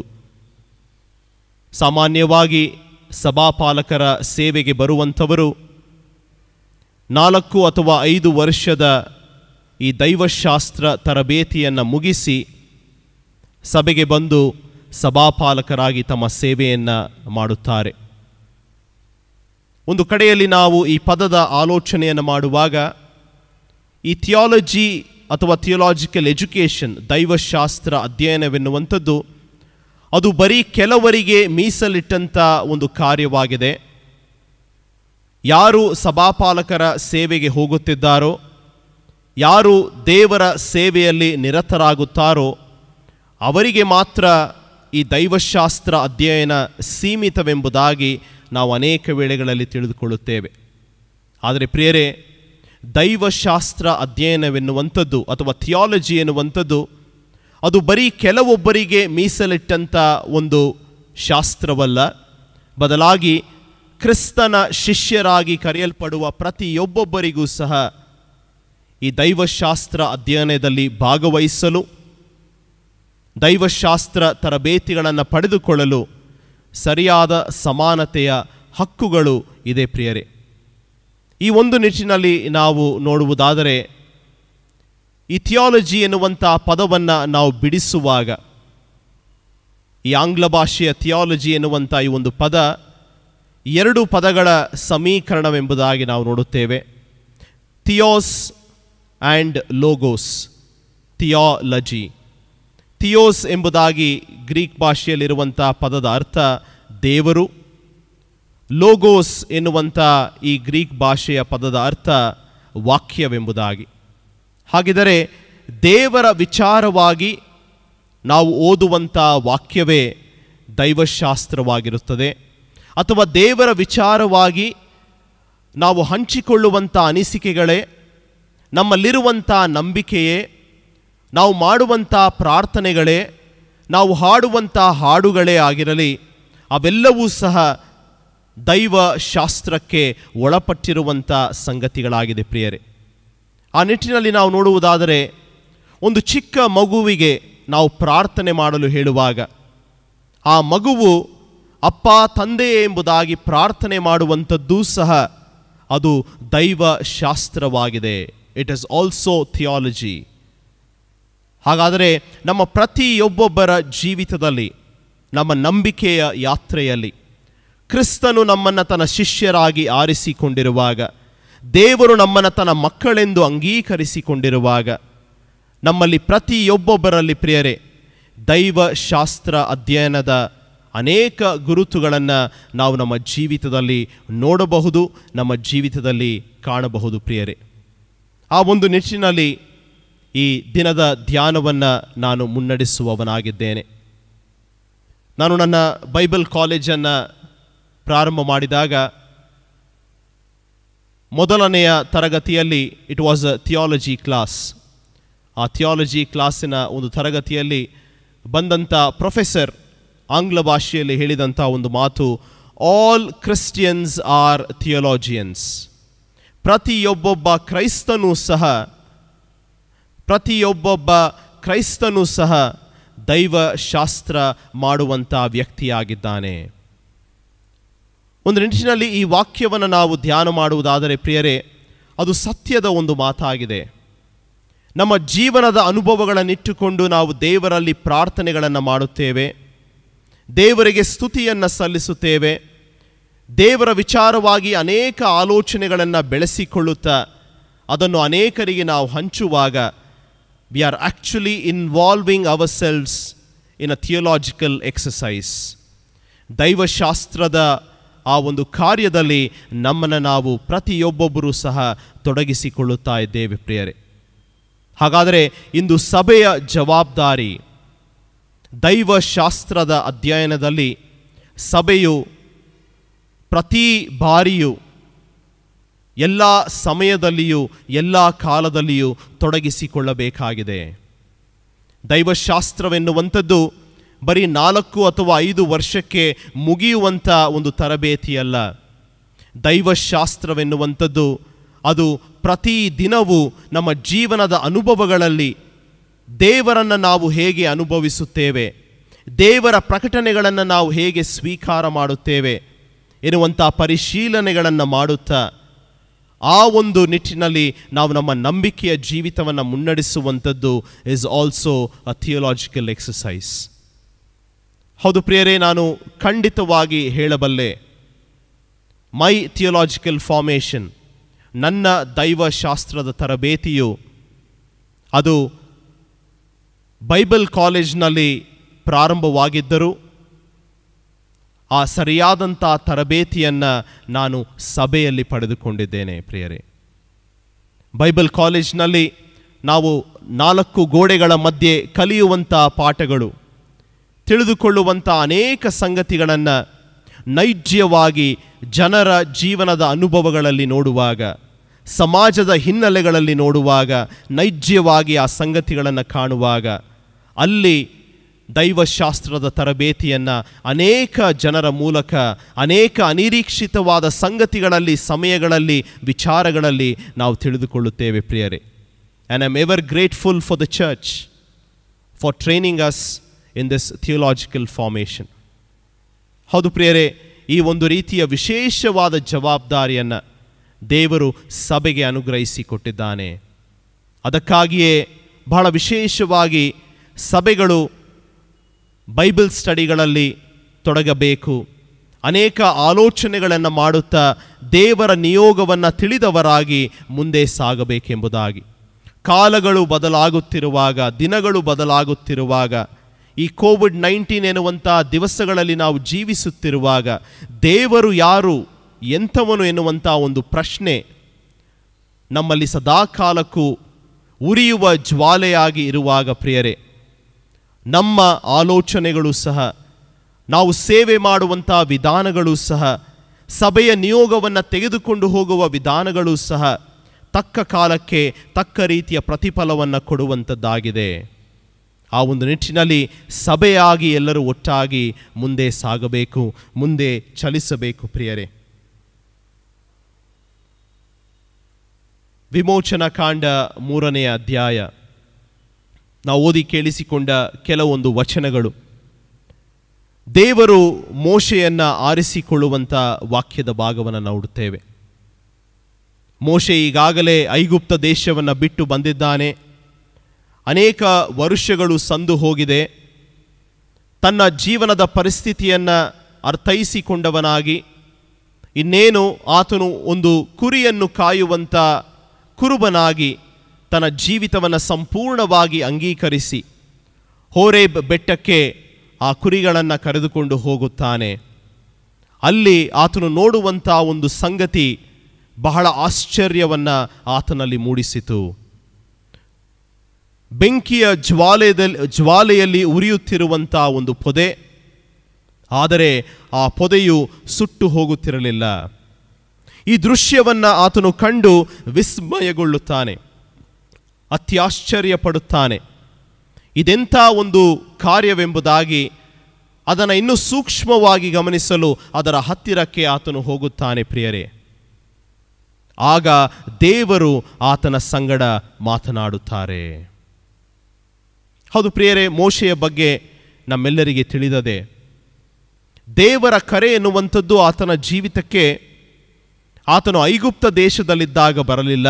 ಸಾಮಾನ್ಯವಾಗಿ ಸಭಾಪಾಲಕರ ಸೇವೆಗೆ ಬರುವಂಥವರು ನಾಲ್ಕು ಅಥವಾ ಐದು ವರ್ಷದ ಈ ದೈವಶಾಸ್ತ್ರ ತರಬೇತಿಯನ್ನು ಮುಗಿಸಿ ಸಭೆಗೆ ಬಂದು ಸಭಾಪಾಲಕರಾಗಿ ತಮ್ಮ ಸೇವೆಯನ್ನು ಮಾಡುತ್ತಾರೆ ಒಂದು ಕಡೆಯಲ್ಲಿ ನಾವು ಈ ಪದದ ಆಲೋಚನೆಯನ್ನು ಮಾಡುವಾಗ ಈ ಥಿಯಾಲಜಿ ಅಥವಾ ಥಿಯೋಲಾಜಿಕಲ್ ಎಜುಕೇಷನ್ ದೈವಶಾಸ್ತ್ರ ಅಧ್ಯಯನವೆನ್ನುವಂಥದ್ದು ಅದು ಬರೀ ಕೆಲವರಿಗೆ ಮೀಸಲಿಟ್ಟಂಥ ಒಂದು ಕಾರ್ಯವಾಗಿದೆ ಯಾರು ಸಭಾಪಾಲಕರ ಸೇವೆಗೆ ಹೋಗುತ್ತಿದ್ದಾರೋ ಯಾರು ದೇವರ ಸೇವೆಯಲ್ಲಿ ನಿರತರಾಗುತ್ತಾರೋ ಅವರಿಗೆ ಮಾತ್ರ ಈ ದೈವಶಾಸ್ತ್ರ ಅಧ್ಯಯನ ಸೀಮಿತವೆಂಬುದಾಗಿ ನಾವು ಅನೇಕ ವೇಳೆಗಳಲ್ಲಿ ತಿಳಿದುಕೊಳ್ಳುತ್ತೇವೆ ಆದರೆ ಪ್ರಿಯರೇ ದೈವಶಾಸ್ತ್ರ ಅಧ್ಯಯನವೆನ್ನುವಂಥದ್ದು ಅಥವಾ ಥಿಯಾಲಜಿ ಎನ್ನುವಂಥದ್ದು ಅದು ಬರೀ ಕೆಲವೊಬ್ಬರಿಗೆ ಮೀಸಲಿಟ್ಟಂಥ ಒಂದು ಶಾಸ್ತ್ರವಲ್ಲ ಬದಲಾಗಿ ಕ್ರಿಸ್ತನ ಶಿಷ್ಯರಾಗಿ ಕರೆಯಲ್ಪಡುವ ಪ್ರತಿಯೊಬ್ಬೊಬ್ಬರಿಗೂ ಸಹ ಈ ದೈವಶಾಸ್ತ್ರ ಅಧ್ಯಯನದಲ್ಲಿ ಭಾಗವಹಿಸಲು ದೈವಶಾಸ್ತ್ರ ತರಬೇತಿಗಳನ್ನು ಪಡೆದುಕೊಳ್ಳಲು ಸರಿಯಾದ ಸಮಾನತೆಯ ಹಕ್ಕುಗಳು ಇದೆ ಪ್ರಿಯರೇ ಈ ಒಂದು ನಿಟ್ಟಿನಲ್ಲಿ ನಾವು ನೋಡುವುದಾದರೆ ಈ ಥಿಯಾಲಜಿ ಎನ್ನುವಂಥ ಪದವನ್ನು ನಾವು ಬಿಡಿಸುವಾಗ ಈ ಆಂಗ್ಲ ಭಾಷೆಯ ಥಿಯಾಲಜಿ ಎನ್ನುವಂಥ ಈ ಒಂದು ಪದ ಎರಡು ಪದಗಳ ಸಮೀಕರಣವೆಂಬುದಾಗಿ ನಾವು ನೋಡುತ್ತೇವೆ theos and logos theology theos ಎಂಬುದಾಗಿ ಗ್ರೀಕ್ ಭಾಷೆಯಲ್ಲಿರುವಂಥ ಪದದ ಅರ್ಥ ದೇವರು ಲೋಗೋಸ್ ಎನ್ನುವಂಥ ಈ ಗ್ರೀಕ್ ಭಾಷೆಯ ಪದದ ಅರ್ಥ ವಾಕ್ಯವೆಂಬುದಾಗಿ ಹಾಗಿದರೆ ದೇವರ ವಿಚಾರವಾಗಿ ನಾವು ಓದುವಂಥ ವಾಕ್ಯವೇ ದೈವಶಾಸ್ತ್ರವಾಗಿರುತ್ತದೆ ಅಥವಾ ದೇವರ ವಿಚಾರವಾಗಿ ನಾವು ಹಂಚಿಕೊಳ್ಳುವಂಥ ಅನಿಸಿಕೆಗಳೇ ನಮ್ಮಲ್ಲಿರುವಂಥ ನಂಬಿಕೆಯೇ ನಾವು ಮಾಡುವಂಥ ಪ್ರಾರ್ಥನೆಗಳೇ ನಾವು ಹಾಡುವಂಥ ಹಾಡುಗಳೇ ಆಗಿರಲಿ ಅವೆಲ್ಲವೂ ಸಹ ದೈವ ಶಾಸ್ತ್ರಕ್ಕೆ ಒಳಪಟ್ಟಿರುವಂಥ ಸಂಗತಿಗಳಾಗಿದೆ ಪ್ರಿಯರೇ ಆ ನಿಟ್ಟಿನಲ್ಲಿ ನಾವು ನೋಡುವುದಾದರೆ ಒಂದು ಚಿಕ್ಕ ಮಗುವಿಗೆ ನಾವು ಪ್ರಾರ್ಥನೆ ಮಾಡಲು ಹೇಳುವಾಗ ಆ ಮಗುವು ಅಪ್ಪ ತಂದೆಯೇ ಎಂಬುದಾಗಿ ಪ್ರಾರ್ಥನೆ ಮಾಡುವಂಥದ್ದೂ ಸಹ ಅದು ದೈವ ಶಾಸ್ತ್ರವಾಗಿದೆ ಇಟ್ ಇಸ್ ಆಲ್ಸೋ ಥಿಯಾಲಜಿ ಹಾಗಾದರೆ ನಮ್ಮ ಪ್ರತಿಯೊಬ್ಬೊಬ್ಬರ ಜೀವಿತದಲ್ಲಿ ನಮ್ಮ ನಂಬಿಕೆಯ ಯಾತ್ರೆಯಲ್ಲಿ ಕ್ರಿಸ್ತನು ನಮ್ಮನ್ನು ತನ್ನ ಶಿಷ್ಯರಾಗಿ ಆರಿಸಿಕೊಂಡಿರುವಾಗ ದೇವರು ನಮ್ಮನ್ನು ತನ್ನ ಮಕ್ಕಳೆಂದು ಅಂಗೀಕರಿಸಿಕೊಂಡಿರುವಾಗ ನಮ್ಮಲ್ಲಿ ಪ್ರತಿಯೊಬ್ಬೊಬ್ಬರಲ್ಲಿ ಪ್ರಿಯರೇ ದೈವ ಶಾಸ್ತ್ರ ಅಧ್ಯಯನದ ಅನೇಕ ಗುರುತುಗಳನ್ನು ನಾವು ನಮ್ಮ ಜೀವಿತದಲ್ಲಿ ನೋಡಬಹುದು ನಮ್ಮ ಜೀವಿತದಲ್ಲಿ ಕಾಣಬಹುದು ಪ್ರಿಯರೇ ಆ ಒಂದು ನಿಟ್ಟಿನಲ್ಲಿ ಈ ದಿನದ ಧ್ಯಾನವನ್ನು ನಾನು ಮುನ್ನಡೆಸುವವನಾಗಿದ್ದೇನೆ ನಾನು ನನ್ನ ಬೈಬಲ್ ಕಾಲೇಜನ್ನು ಪ್ರಾರಂಭ ಮಾಡಿದಾಗ ಮೊದಲನೆಯ ತರಗತಿಯಲ್ಲಿ it was a theology class ಆ ಥಿಯಾಲಜಿ ಕ್ಲಾಸಿನ ಒಂದು ತರಗತಿಯಲ್ಲಿ ಬಂದಂಥ ಪ್ರೊಫೆಸರ್ ಆಂಗ್ಲ ಭಾಷೆಯಲ್ಲಿ ಹೇಳಿದಂಥ ಒಂದು ಮಾತು ಆಲ್ ಕ್ರಿಸ್ಟಿಯನ್ಸ್ ಆರ್ ಥಿಯೋಲಾಜಿಯನ್ಸ್ ಪ್ರತಿಯೊಬ್ಬೊಬ್ಬ ಕ್ರೈಸ್ತನೂ ಸಹ ಪ್ರತಿಯೊಬ್ಬೊಬ್ಬ ಕ್ರೈಸ್ತನೂ ಸಹ ದೈವಶಾಸ್ತ್ರ ಮಾಡುವಂಥ ವ್ಯಕ್ತಿಯಾಗಿದ್ದಾನೆ ಒಂದು ನಿಟ್ಟಿನಲ್ಲಿ ಈ ವಾಕ್ಯವನ್ನು ನಾವು ಧ್ಯಾನ ಮಾಡುವುದಾದರೆ ಪ್ರಿಯರೇ ಅದು ಸತ್ಯದ ಒಂದು ಮಾತಾಗಿದೆ ನಮ್ಮ ಜೀವನದ ಅನುಭವಗಳನ್ನಿಟ್ಟುಕೊಂಡು ನಾವು ದೇವರಲ್ಲಿ ಪ್ರಾರ್ಥನೆಗಳನ್ನು ಮಾಡುತ್ತೇವೆ ದೇವರಿಗೆ ಸ್ತುತಿಯನ್ನು ಸಲ್ಲಿಸುತ್ತೇವೆ ದೇವರ ವಿಚಾರವಾಗಿ ಅನೇಕ ಆಲೋಚನೆಗಳನ್ನು ಬೆಳೆಸಿಕೊಳ್ಳುತ್ತಾ ಅದನ್ನು ಅನೇಕರಿಗೆ ನಾವು ಹಂಚುವಾಗ we are actually involving ourselves in a theological exercise. ದೈವಶಾಸ್ತ್ರದ ಆ ಒಂದು ಕಾರ್ಯದಲ್ಲಿ ನಮ್ಮನ್ನು ನಾವು ಪ್ರತಿಯೊಬ್ಬೊಬ್ಬರೂ ಸಹ ತೊಡಗಿಸಿಕೊಳ್ಳುತ್ತಾ ಇದ್ದೇವೆ ಪ್ರಿಯರೇ ಹಾಗಾದರೆ ಇಂದು ಸಭೆಯ ಜವಾಬ್ದಾರಿ ದೈವಶಾಸ್ತ್ರದ ಅಧ್ಯಯನದಲ್ಲಿ ಸಭೆಯು ಪ್ರತಿ ಬಾರಿಯೂ ಎಲ್ಲ ಸಮಯದಲ್ಲಿಯೂ ಎಲ್ಲ ಕಾಲದಲ್ಲಿಯೂ ತೊಡಗಿಸಿಕೊಳ್ಳಬೇಕಾಗಿದೆ ದೈವಶಾಸ್ತ್ರವೆನ್ನುವಂಥದ್ದು ಬರೀ ನಾಲ್ಕು ಅಥವಾ ಐದು ವರ್ಷಕ್ಕೆ ಮುಗಿಯುವಂಥ ಒಂದು ತರಬೇತಿಯಲ್ಲ ದೈವಶಾಸ್ತ್ರವೆನ್ನುವಂಥದ್ದು ಅದು ಪ್ರತಿ ದಿನವೂ ನಮ್ಮ ಜೀವನದ ಅನುಭವಗಳಲ್ಲಿ ದೇವರನ್ನು ನಾವು ಹೇಗೆ ಅನುಭವಿಸುತ್ತೇವೆ ದೇವರ ಪ್ರಕಟಣೆಗಳನ್ನು ನಾವು ಹೇಗೆ ಸ್ವೀಕಾರ ಮಾಡುತ್ತೇವೆ ಎನ್ನುವಂಥ ಪರಿಶೀಲನೆಗಳನ್ನು ಮಾಡುತ್ತಾ ಆ ಒಂದು ನಿಟ್ಟಿನಲ್ಲಿ ನಾವು ನಮ್ಮ ನಂಬಿಕೆಯ ಜೀವಿತವನ್ನು ಮುನ್ನಡೆಸುವಂಥದ್ದು is also a theological exercise ಹೌದು ಪ್ರಿಯರೇ ನಾನು ಖಂಡಿತವಾಗಿ ಹೇಳಬಲ್ಲೆ ಮೈ ಥಿಯೋಲಾಜಿಕಲ್ ಫಾರ್ಮೇಷನ್ ನನ್ನ ದೈವಶಾಸ್ತ್ರದ ತರಬೇತಿಯು ಅದು ಬೈಬಲ್ ಕಾಲೇಜ್ನಲ್ಲಿ ಪ್ರಾರಂಭವಾಗಿದ್ದರೂ ಆ ಸರಿಯಾದಂಥ ತರಬೇತಿಯನ್ನು ನಾನು ಸಭೆಯಲ್ಲಿ ಪಡೆದುಕೊಂಡಿದ್ದೇನೆ ಪ್ರಿಯರೇ ಬೈಬಲ್ ಕಾಲೇಜ್ನಲ್ಲಿ ನಾವು ನಾಲ್ಕು ಗೋಡೆಗಳ ಮಧ್ಯೆ ಕಲಿಯುವಂಥ ಪಾಠಗಳು ತಿಳಿದುಕೊಳ್ಳುವಂಥ ಅನೇಕ ಸಂಗತಿಗಳನ್ನು ನೈಜ್ಯವಾಗಿ ಜನರ ಜೀವನದ ಅನುಭವಗಳಲ್ಲಿ ನೋಡುವಾಗ ಸಮಾಜದ ಹಿನ್ನೆಲೆಗಳಲ್ಲಿ ನೋಡುವಾಗ ನೈಜ್ಯವಾಗಿ ಆ ಸಂಗತಿಗಳನ್ನು ಕಾಣುವಾಗ ಅಲ್ಲಿ ದೈವಶಾಸ್ತ್ರದ ತರಬೇತಿಯನ್ನು ಅನೇಕ ಜನರ ಮೂಲಕ ಅನೇಕ ಅನಿರೀಕ್ಷಿತವಾದ ಸಂಗತಿಗಳಲ್ಲಿ ಸಮಯಗಳಲ್ಲಿ ವಿಚಾರಗಳಲ್ಲಿ ನಾವು ತಿಳಿದುಕೊಳ್ಳುತ್ತೇವೆ ಪ್ರಿಯರೇ and I am ever grateful for the church for training us in this theological formation ಹೌದು ಪ್ರಿಯರೇ ಈ ಒಂದು ರೀತಿಯ ವಿಶೇಷವಾದ ಜವಾಬ್ದಾರಿಯನ್ನು ದೇವರು ಸಭೆಗೆ ಅನುಗ್ರಹಿಸಿಕೊಟ್ಟಿದ್ದಾನೆ ಅದಕ್ಕಾಗಿಯೇ ಬಹಳ ವಿಶೇಷವಾಗಿ ಸಭೆಗಳು ಬೈಬಲ್ ಸ್ಟಡಿಗಳಲ್ಲಿ ತೊಡಗಬೇಕು ಅನೇಕ ಆಲೋಚನೆಗಳನ್ನು ಮಾಡುತ್ತಾ ದೇವರ ನಿಯೋಗವನ್ನು ತಿಳಿದವರಾಗಿ ಮುಂದೆ ಸಾಗಬೇಕೆಂಬುದಾಗಿ ಕಾಲಗಳು ಬದಲಾಗುತ್ತಿರುವಾಗ ದಿನಗಳು ಬದಲಾಗುತ್ತಿರುವಾಗ ಈ ಕೋವಿಡ್ ನೈನ್ಟೀನ್ ಎನ್ನುವಂಥ ದಿವಸಗಳಲ್ಲಿ ನಾವು ಜೀವಿಸುತ್ತಿರುವಾಗ ದೇವರು ಯಾರು ಎಂಥವನು ಎನ್ನುವಂಥ ಒಂದು ಪ್ರಶ್ನೆ ನಮ್ಮಲ್ಲಿ ಸದಾಕಾಲಕ್ಕೂ ಉರಿಯುವ ಜ್ವಾಲೆಯಾಗಿ ಇರುವಾಗ ಪ್ರಿಯರೇ ನಮ್ಮ ಆಲೋಚನೆಗಳು ಸಹ ನಾವು ಸೇವೆ ಮಾಡುವಂಥ ವಿಧಾನಗಳು ಸಹ ಸಭೆಯ ನಿಯೋಗವನ್ನು ತೆಗೆದುಕೊಂಡು ಹೋಗುವ ವಿಧಾನಗಳು ಸಹ ತಕ್ಕ ಕಾಲಕ್ಕೆ ತಕ್ಕ ರೀತಿಯ ಪ್ರತಿಫಲವನ್ನು ಕೊಡುವಂಥದ್ದಾಗಿದೆ ಆ ಒಂದು ನಿಟ್ಟಿನಲ್ಲಿ ಸಭೆಯಾಗಿ ಎಲ್ಲರೂ ಒಟ್ಟಾಗಿ ಮುಂದೆ ಸಾಗಬೇಕು ಮುಂದೆ ಚಲಿಸಬೇಕು ಪ್ರಿಯರೇ ವಿಮೋಚನಾ ಕಾಂಡ ಮೂರನೆಯ ಅಧ್ಯಾಯ ನಾವು ಓದಿ ಕೇಳಿಸಿಕೊಂಡ ಕೆಲವೊಂದು ವಚನಗಳು ದೇವರು ಮೋಶೆಯನ್ನು ಆರಿಸಿಕೊಳ್ಳುವಂಥ ವಾಕ್ಯದ ಭಾಗವನ್ನು ನೋಡುತ್ತೇವೆ ಮೋಶೆ ಈಗಾಗಲೇ ಐಗುಪ್ತ ದೇಶವನ್ನು ಬಿಟ್ಟು ಬಂದಿದ್ದಾನೆ ಅನೇಕ ವರುಷಗಳು ಸಂದು ಹೋಗಿದೆ ತನ್ನ ಜೀವನದ ಪರಿಸ್ಥಿತಿಯನ್ನು ಅರ್ಥೈಸಿಕೊಂಡವನಾಗಿ ಇನ್ನೇನು ಆತನು ಒಂದು ಕುರಿಯನ್ನು ಕಾಯುವಂಥ ಕುರುಬನಾಗಿ ತನ್ನ ಜೀವಿತವನ್ನು ಸಂಪೂರ್ಣವಾಗಿ ಅಂಗೀಕರಿಸಿ ಹೋರೇಬ್ ಬೆಟ್ಟಕ್ಕೆ ಆ ಕುರಿಗಳನ್ನು ಕರೆದುಕೊಂಡು ಹೋಗುತ್ತಾನೆ ಅಲ್ಲಿ ಆತನು ನೋಡುವಂಥ ಒಂದು ಸಂಗತಿ ಬಹಳ ಆಶ್ಚರ್ಯವನ್ನು ಆತನಲ್ಲಿ ಮೂಡಿಸಿತು ಬೆಂಕಿಯ ಜ್ವಾಲೆಯಲ್ಲಿ ಜ್ವಾಲೆಯಲ್ಲಿ ಉರಿಯುತ್ತಿರುವಂಥ ಒಂದು ಪೊದೆ ಆದರೆ ಆ ಪೊದೆಯು ಸುಟ್ಟು ಹೋಗುತ್ತಿರಲಿಲ್ಲ ಈ ದೃಶ್ಯವನ್ನು ಆತನು ಕಂಡು ವಿಸ್ಮಯಗೊಳ್ಳುತ್ತಾನೆ ಅತ್ಯಾಶ್ಚರ್ಯ ಪಡುತ್ತಾನೆ ಇದೆಂಥ ಒಂದು ಕಾರ್ಯವೆಂಬುದಾಗಿ ಅದನ್ನು ಇನ್ನೂ ಸೂಕ್ಷ್ಮವಾಗಿ ಗಮನಿಸಲು ಅದರ ಹತ್ತಿರಕ್ಕೆ ಆತನು ಹೋಗುತ್ತಾನೆ ಪ್ರಿಯರೇ ಆಗ ದೇವರು ಆತನ ಸಂಗಡ ಮಾತನಾಡುತ್ತಾರೆ ಹೌದು ಪ್ರಿಯರೇ ಮೋಶೆಯ ಬಗ್ಗೆ ನಮ್ಮೆಲ್ಲರಿಗೆ ತಿಳಿದದೆ ದೇವರ ಕರೆ ಎನ್ನುವಂಥದ್ದು ಆತನ ಜೀವಿತಕ್ಕೆ ಆತನು ಐಗುಪ್ತ ದೇಶದಲ್ಲಿದ್ದಾಗ ಬರಲಿಲ್ಲ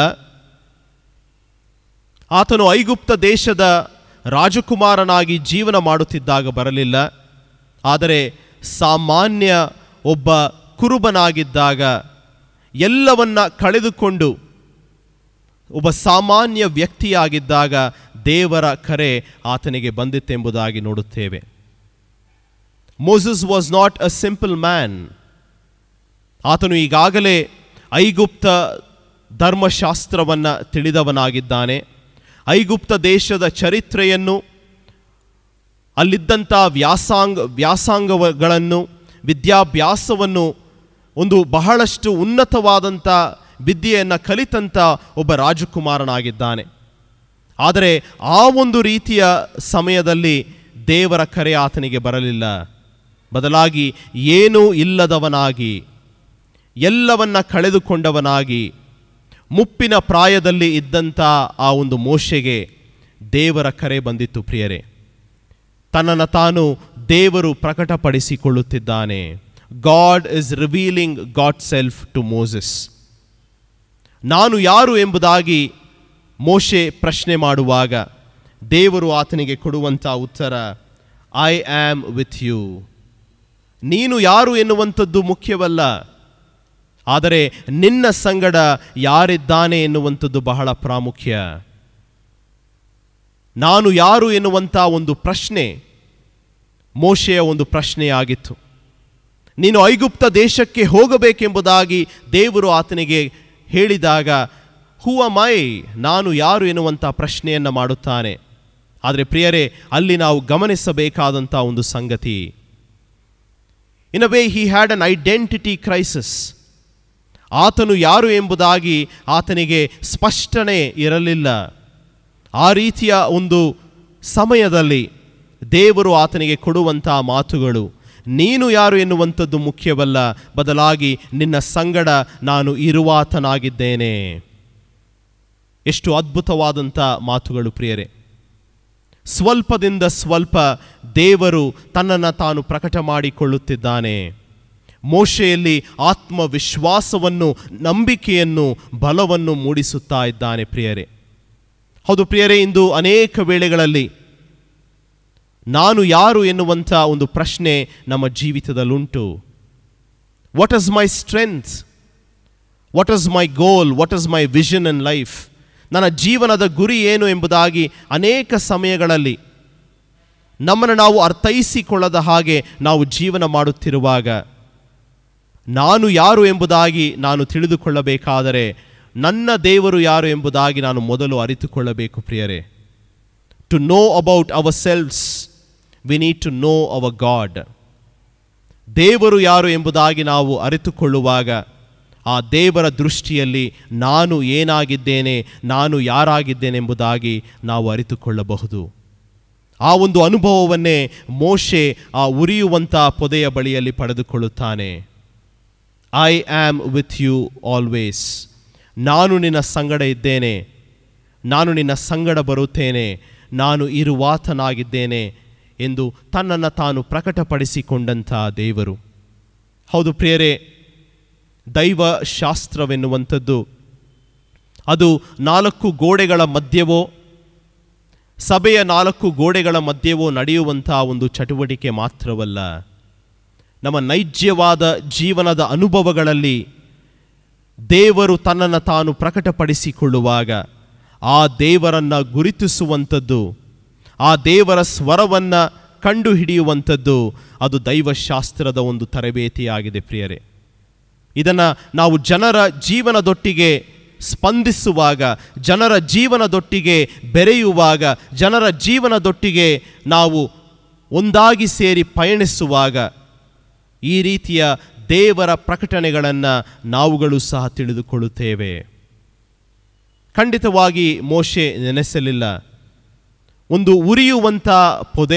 ಆತನು ಐಗುಪ್ತ ದೇಶದ ರಾಜಕುಮಾರನಾಗಿ ಜೀವನ ಮಾಡುತ್ತಿದ್ದಾಗ ಬರಲಿಲ್ಲ ಆದರೆ ಸಾಮಾನ್ಯ ಒಬ್ಬ ಕುರುಬನಾಗಿದ್ದಾಗ ಎಲ್ಲವನ್ನ ಕಳೆದುಕೊಂಡು ಒಬ್ಬ ಸಾಮಾನ್ಯ ವ್ಯಕ್ತಿಯಾಗಿದ್ದಾಗ ದೇವರ ಕರೆ ಆತನಿಗೆ ಬಂದಿತ್ತೆಂಬುದಾಗಿ ನೋಡುತ್ತೇವೆ Moses was not a simple man ಆತನು ಈಗಾಗಲೇ ಐಗುಪ್ತ ಧರ್ಮಶಾಸ್ತ್ರವನ್ನು ತಿಳಿದವನಾಗಿದ್ದಾನೆ ಐಗುಪ್ತ ದೇಶದ ಚರಿತ್ರೆಯನ್ನು ಅಲ್ಲಿದ್ದಂಥ ವ್ಯಾಸಾಂಗ ವ್ಯಾಸಾಂಗಗಳನ್ನು ವಿದ್ಯಾಭ್ಯಾಸವನ್ನು ಒಂದು ಬಹಳಷ್ಟು ಉನ್ನತವಾದಂಥ ವಿದ್ಯೆಯನ್ನು ಕಲಿತಂಥ ಒಬ್ಬ ರಾಜಕುಮಾರನಾಗಿದ್ದಾನೆ ಆದರೆ ಆ ಒಂದು ರೀತಿಯ ಸಮಯದಲ್ಲಿ ದೇವರ ಕರೆ ಆತನಿಗೆ ಬರಲಿಲ್ಲ ಬದಲಾಗಿ ಏನೂ ಇಲ್ಲದವನಾಗಿ ಎಲ್ಲವನ್ನ ಕಳೆದುಕೊಂಡವನಾಗಿ ಮುಪ್ಪಿನ ಪ್ರಾಯದಲ್ಲಿ ಇದ್ದಂಥ ಆ ಒಂದು ಮೋಶೆಗೆ ದೇವರ ಕರೆ ಬಂದಿತ್ತು ಪ್ರಿಯರೇ ತನ್ನನ್ನು ತಾನು ದೇವರು ಪ್ರಕಟಪಡಿಸಿಕೊಳ್ಳುತ್ತಿದ್ದಾನೆ God is revealing God self to Moses ನಾನು ಯಾರು ಎಂಬುದಾಗಿ ಮೋಶೆ ಪ್ರಶ್ನೆ ಮಾಡುವಾಗ ದೇವರು ಆತನಿಗೆ ಕೊಡುವಂಥ ಉತ್ತರ ಐ ಆಮ್ ವಿತ್ ಯು ನೀನು ಯಾರು ಎನ್ನುವಂಥದ್ದು ಮುಖ್ಯವಲ್ಲ ಆದರೆ ನಿನ್ನ ಸಂಗಡ ಯಾರಿದ್ದಾನೆ ಎನ್ನುವಂಥದ್ದು ಬಹಳ ಪ್ರಾಮುಖ್ಯ ನಾನು ಯಾರು ಎನ್ನುವಂಥ ಒಂದು ಪ್ರಶ್ನೆ ಮೋಶೆಯ ಒಂದು ಪ್ರಶ್ನೆಯಾಗಿತ್ತು ನೀನು ಐಗುಪ್ತ ದೇಶಕ್ಕೆ ಹೋಗಬೇಕೆಂಬುದಾಗಿ ದೇವರು ಆತನಿಗೆ ಹೇಳಿದಾಗ ಹೂವ ಮೈ ನಾನು ಯಾರು ಎನ್ನುವಂಥ ಪ್ರಶ್ನೆಯನ್ನು ಮಾಡುತ್ತಾನೆ ಆದರೆ ಪ್ರಿಯರೇ ಅಲ್ಲಿ ನಾವು ಗಮನಿಸಬೇಕಾದಂಥ ಒಂದು ಸಂಗತಿ in a way he had an identity crisis ಆತನು ಯಾರು ಎಂಬುದಾಗಿ ಆತನಿಗೆ ಸ್ಪಷ್ಟನೆ ಇರಲಿಲ್ಲ ಆ ರೀತಿಯ ಒಂದು ಸಮಯದಲ್ಲಿ ದೇವರು ಆತನಿಗೆ ಕೊಡುವಂಥ ಮಾತುಗಳು ನೀನು ಯಾರು ಎನ್ನುವಂಥದ್ದು ಮುಖ್ಯವಲ್ಲ ಬದಲಾಗಿ ನಿನ್ನ ಸಂಗಡ ನಾನು ಇರುವಾತನಾಗಿದ್ದೇನೆ ಎಷ್ಟು ಅದ್ಭುತವಾದಂಥ ಮಾತುಗಳು ಪ್ರಿಯರೇ ಸ್ವಲ್ಪದಿಂದ ಸ್ವಲ್ಪ ದೇವರು ತನ್ನನ್ನು ತಾನು ಪ್ರಕಟ ಮಾಡಿಕೊಳ್ಳುತ್ತಿದ್ದಾನೆ ಮೋಶೆಯಲ್ಲಿ ಆತ್ಮವಿಶ್ವಾಸವನ್ನು ನಂಬಿಕೆಯನ್ನು ಬಲವನ್ನು ಮೂಡಿಸುತ್ತಾ ಇದ್ದಾನೆ ಪ್ರಿಯರೇ ಹೌದು ಪ್ರಿಯರೇ ಇಂದು ಅನೇಕ ವೇಳೆಗಳಲ್ಲಿ ನಾನು ಯಾರು ಎನ್ನುವಂಥ ಒಂದು ಪ್ರಶ್ನೆ ನಮ್ಮ ಜೀವಿತದಲ್ಲುಂಟು what is my strength what is my goal what is my vision in life ನನ್ನ ಜೀವನದ ಗುರಿ ಏನು ಎಂಬುದಾಗಿ ಅನೇಕ ಸಮಯಗಳಲ್ಲಿ ನಮ್ಮನ್ನು ನಾವು ಅರ್ಥೈಸಿಕೊಳ್ಳದ ಹಾಗೆ ನಾವು ಜೀವನ ಮಾಡುತ್ತಿರುವಾಗ ನಾನು ಯಾರು ಎಂಬುದಾಗಿ ನಾನು ತಿಳಿದುಕೊಳ್ಳಬೇಕಾದರೆ ನನ್ನ ದೇವರು ಯಾರು ಎಂಬುದಾಗಿ ನಾನು ಮೊದಲು ಅರಿತುಕೊಳ್ಳಬೇಕು ಪ್ರಿಯರೇ to know about ourselves we need to know our God ದೇವರು ಯಾರು ಎಂಬುದಾಗಿ ನಾವು ಅರಿತುಕೊಳ್ಳುವಾಗ ಆ ದೇವರ ದೃಷ್ಟಿಯಲ್ಲಿ ನಾನು ಏನಾಗಿದ್ದೇನೆ ನಾನು ಯಾರಾಗಿದ್ದೇನೆಂಬುದಾಗಿ ನಾವು ಅರಿತುಕೊಳ್ಳಬಹುದು ಆ ಒಂದು ಅನುಭವವನ್ನೇ ಮೋಶೆ ಆ ಉರಿಯುವಂಥ ಪೊದೆಯ ಬಳಿಯಲ್ಲಿ ಪಡೆದುಕೊಳ್ಳುತ್ತಾನೆ I am with you always ನಾನು ನಿನ್ನ ಸಂಗಡ ಇದ್ದೇನೆ ನಾನು ನಿನ್ನ ಸಂಗಡ ಬರುತ್ತೇನೆ ನಾನು ಇರುವಾತನಾಗಿದ್ದೇನೆ ಎಂದು ತನ್ನನ್ನು ತಾನು ಪ್ರಕಟಪಡಿಸಿಕೊಂಡಂಥ ದೇವರು ಹೌದು ಪ್ರಿಯರೇ ದೈವ ಶಾಸ್ತ್ರವೆನ್ನುವಂಥದ್ದು ಅದು ನಾಲ್ಕು ಗೋಡೆಗಳ ಮಧ್ಯವೋ ಸಭೆಯ ನಾಲ್ಕು ಗೋಡೆಗಳ ಮಧ್ಯವೋ ನಡೆಯುವಂಥ ಒಂದು ಚಟುವಟಿಕೆ ಮಾತ್ರವಲ್ಲ ನಮ್ಮ ನೈಜ್ಯವಾದ ಜೀವನದ ಅನುಭವಗಳಲ್ಲಿ ದೇವರು ತನ್ನನ್ನು ತಾನು ಪ್ರಕಟಪಡಿಸಿಕೊಳ್ಳುವಾಗ ಆ ದೇವರನ್ನು ಗುರುತಿಸುವಂಥದ್ದು ಆ ದೇವರ ಸ್ವರವನ್ನು ಕಂಡುಹಿಡಿಯುವಂಥದ್ದು ಅದು ದೈವಶಾಸ್ತ್ರದ ಒಂದು ತರಬೇತಿಯಾಗಿದೆ ಪ್ರಿಯರೇ ಇದನ್ನು ನಾವು ಜನರ ಜೀವನದೊಟ್ಟಿಗೆ ಸ್ಪಂದಿಸುವಾಗ ಜನರ ಜೀವನದೊಟ್ಟಿಗೆ ಬೆರೆಯುವಾಗ ಜನರ ಜೀವನದೊಟ್ಟಿಗೆ ನಾವು ಒಂದಾಗಿ ಸೇರಿ ಪಯಣಿಸುವಾಗ ಈ ರೀತಿಯ ದೇವರ ಪ್ರಕಟಣೆಗಳನ್ನು ನಾವುಗಳು ಸಹ ತಿಳಿದುಕೊಳ್ಳುತ್ತೇವೆ ಖಂಡಿತವಾಗಿ ಮೋಶೆ ನೆನೆಸಲಿಲ್ಲ ಒಂದು ಉರಿಯುವಂಥ ಪೊದೆ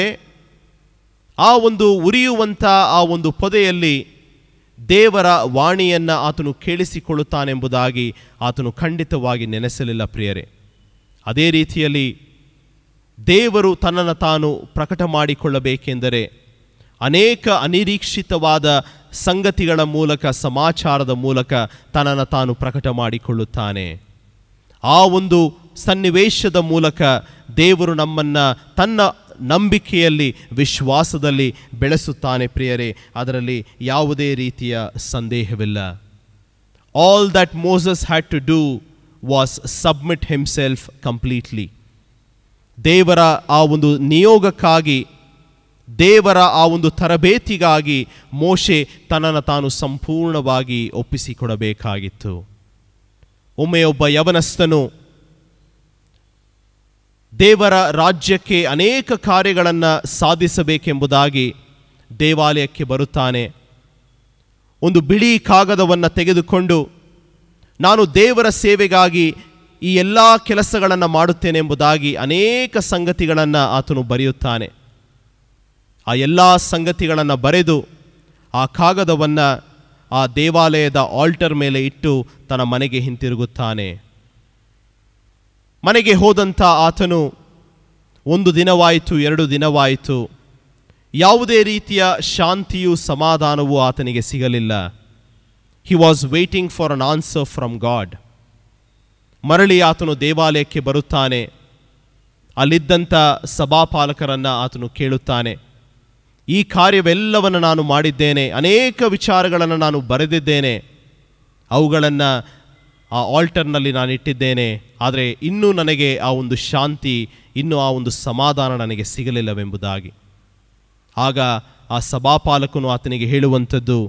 ಆ ಒಂದು ಉರಿಯುವಂಥ ಆ ಒಂದು ಪೊದೆಯಲ್ಲಿ ದೇವರ ವಾಣಿಯನ್ನು ಆತನು ಕೇಳಿಸಿಕೊಳ್ಳುತ್ತಾನೆಂಬುದಾಗಿ ಆತನು ಖಂಡಿತವಾಗಿ ನೆನೆಸಲಿಲ್ಲ ಪ್ರಿಯರೇ ಅದೇ ರೀತಿಯಲ್ಲಿ ದೇವರು ತನ್ನನ್ನು ತಾನು ಪ್ರಕಟ ಮಾಡಿಕೊಳ್ಳಬೇಕೆಂದರೆ ಅನೇಕ ಅನಿರೀಕ್ಷಿತವಾದ ಸಂಗತಿಗಳ ಮೂಲಕ ಸಮಾಚಾರದ ಮೂಲಕ ತನ್ನನ್ನು ತಾನು ಪ್ರಕಟ ಮಾಡಿಕೊಳ್ಳುತ್ತಾನೆ ಆ ಒಂದು ಸನ್ನಿವೇಶದ ಮೂಲಕ ದೇವರು ನಮ್ಮನ್ನು ತನ್ನ ನಂಬಿಕೆಯಲ್ಲಿ ವಿಶ್ವಾಸದಲ್ಲಿ ಬೆಳೆಸುತ್ತಾನೆ ಪ್ರಿಯರೇ ಅದರಲ್ಲಿ ಯಾವುದೇ ರೀತಿಯ ಸಂದೇಹವಿಲ್ಲ all that Moses had to do was submit himself completely ದೇವರ ಆ ಒಂದು ನಿಯೋಗಕ್ಕಾಗಿ ದೇವರ ಆ ಒಂದು ತರಬೇತಿಗಾಗಿ ಮೋಶೆ ತನ್ನನ್ನು ತಾನು ಸಂಪೂರ್ಣವಾಗಿ ಒಪ್ಪಿಸಿಕೊಡಬೇಕಾಗಿತ್ತು ಒಮ್ಮೆ ಒಬ್ಬ ಯವನಸ್ಥನು ದೇವರ ರಾಜ್ಯಕ್ಕೆ ಅನೇಕ ಕಾರ್ಯಗಳನ್ನು ಸಾಧಿಸಬೇಕೆಂಬುದಾಗಿ ದೇವಾಲಯಕ್ಕೆ ಬರುತ್ತಾನೆ ಒಂದು ಬಿಳಿ ಕಾಗದವನ್ನು ತೆಗೆದುಕೊಂಡು ನಾನು ದೇವರ ಸೇವೆಗಾಗಿ ಈ ಎಲ್ಲ ಕೆಲಸಗಳನ್ನು ಮಾಡುತ್ತೇನೆ ಎಂಬುದಾಗಿ ಅನೇಕ ಸಂಗತಿಗಳನ್ನು ಆತನು ಬರೆಯುತ್ತಾನೆ ಆ ಎಲ್ಲ ಸಂಗತಿಗಳನ್ನು ಬರೆದು ಆ ಕಾಗದವನ್ನು ಆ ದೇವಾಲಯದ ಆಲ್ಟರ್ ಮೇಲೆ ಇಟ್ಟು ತನ್ನ ಮನೆಗೆ ಹಿಂತಿರುಗುತ್ತಾನೆ ಮನೆಗೆ ಹೋದಂಥ ಆತನು ಒಂದು ದಿನವಾಯಿತು ಎರಡು ದಿನವಾಯಿತು ಯಾವುದೇ ರೀತಿಯ ಶಾಂತಿಯೂ ಸಮಾಧಾನವೂ ಆತನಿಗೆ ಸಿಗಲಿಲ್ಲ he was waiting for an answer from God ಮರಳಿ ಆತನು ದೇವಾಲಯಕ್ಕೆ ಬರುತ್ತಾನೆ ಅಲ್ಲಿದ್ದಂಥ ಸಭಾಪಾಲಕರನ್ನು ಆತನು ಕೇಳುತ್ತಾನೆ ಈ ಕಾರ್ಯವೆಲ್ಲವನ್ನು ನಾನು ಮಾಡಿದ್ದೇನೆ ಅನೇಕ ವಿಚಾರಗಳನ್ನು ನಾನು ಬರೆದಿದ್ದೇನೆ ಅವುಗಳನ್ನು ಆ ಆಲ್ಟರ್ನಲ್ಲಿ ನಾನು ಇಟ್ಟಿದ್ದೇನೆ ಆದರೆ ಇನ್ನೂ ನನಗೆ ಆ ಒಂದು ಶಾಂತಿ ಇನ್ನೂ ಆ ಒಂದು ಸಮಾಧಾನ ನನಗೆ ಸಿಗಲಿಲ್ಲವೆಂಬುದಾಗಿ ಆಗ ಆ ಸಭಾಪಾಲಕನು ಆತನಿಗೆ ಹೇಳುವಂಥದ್ದು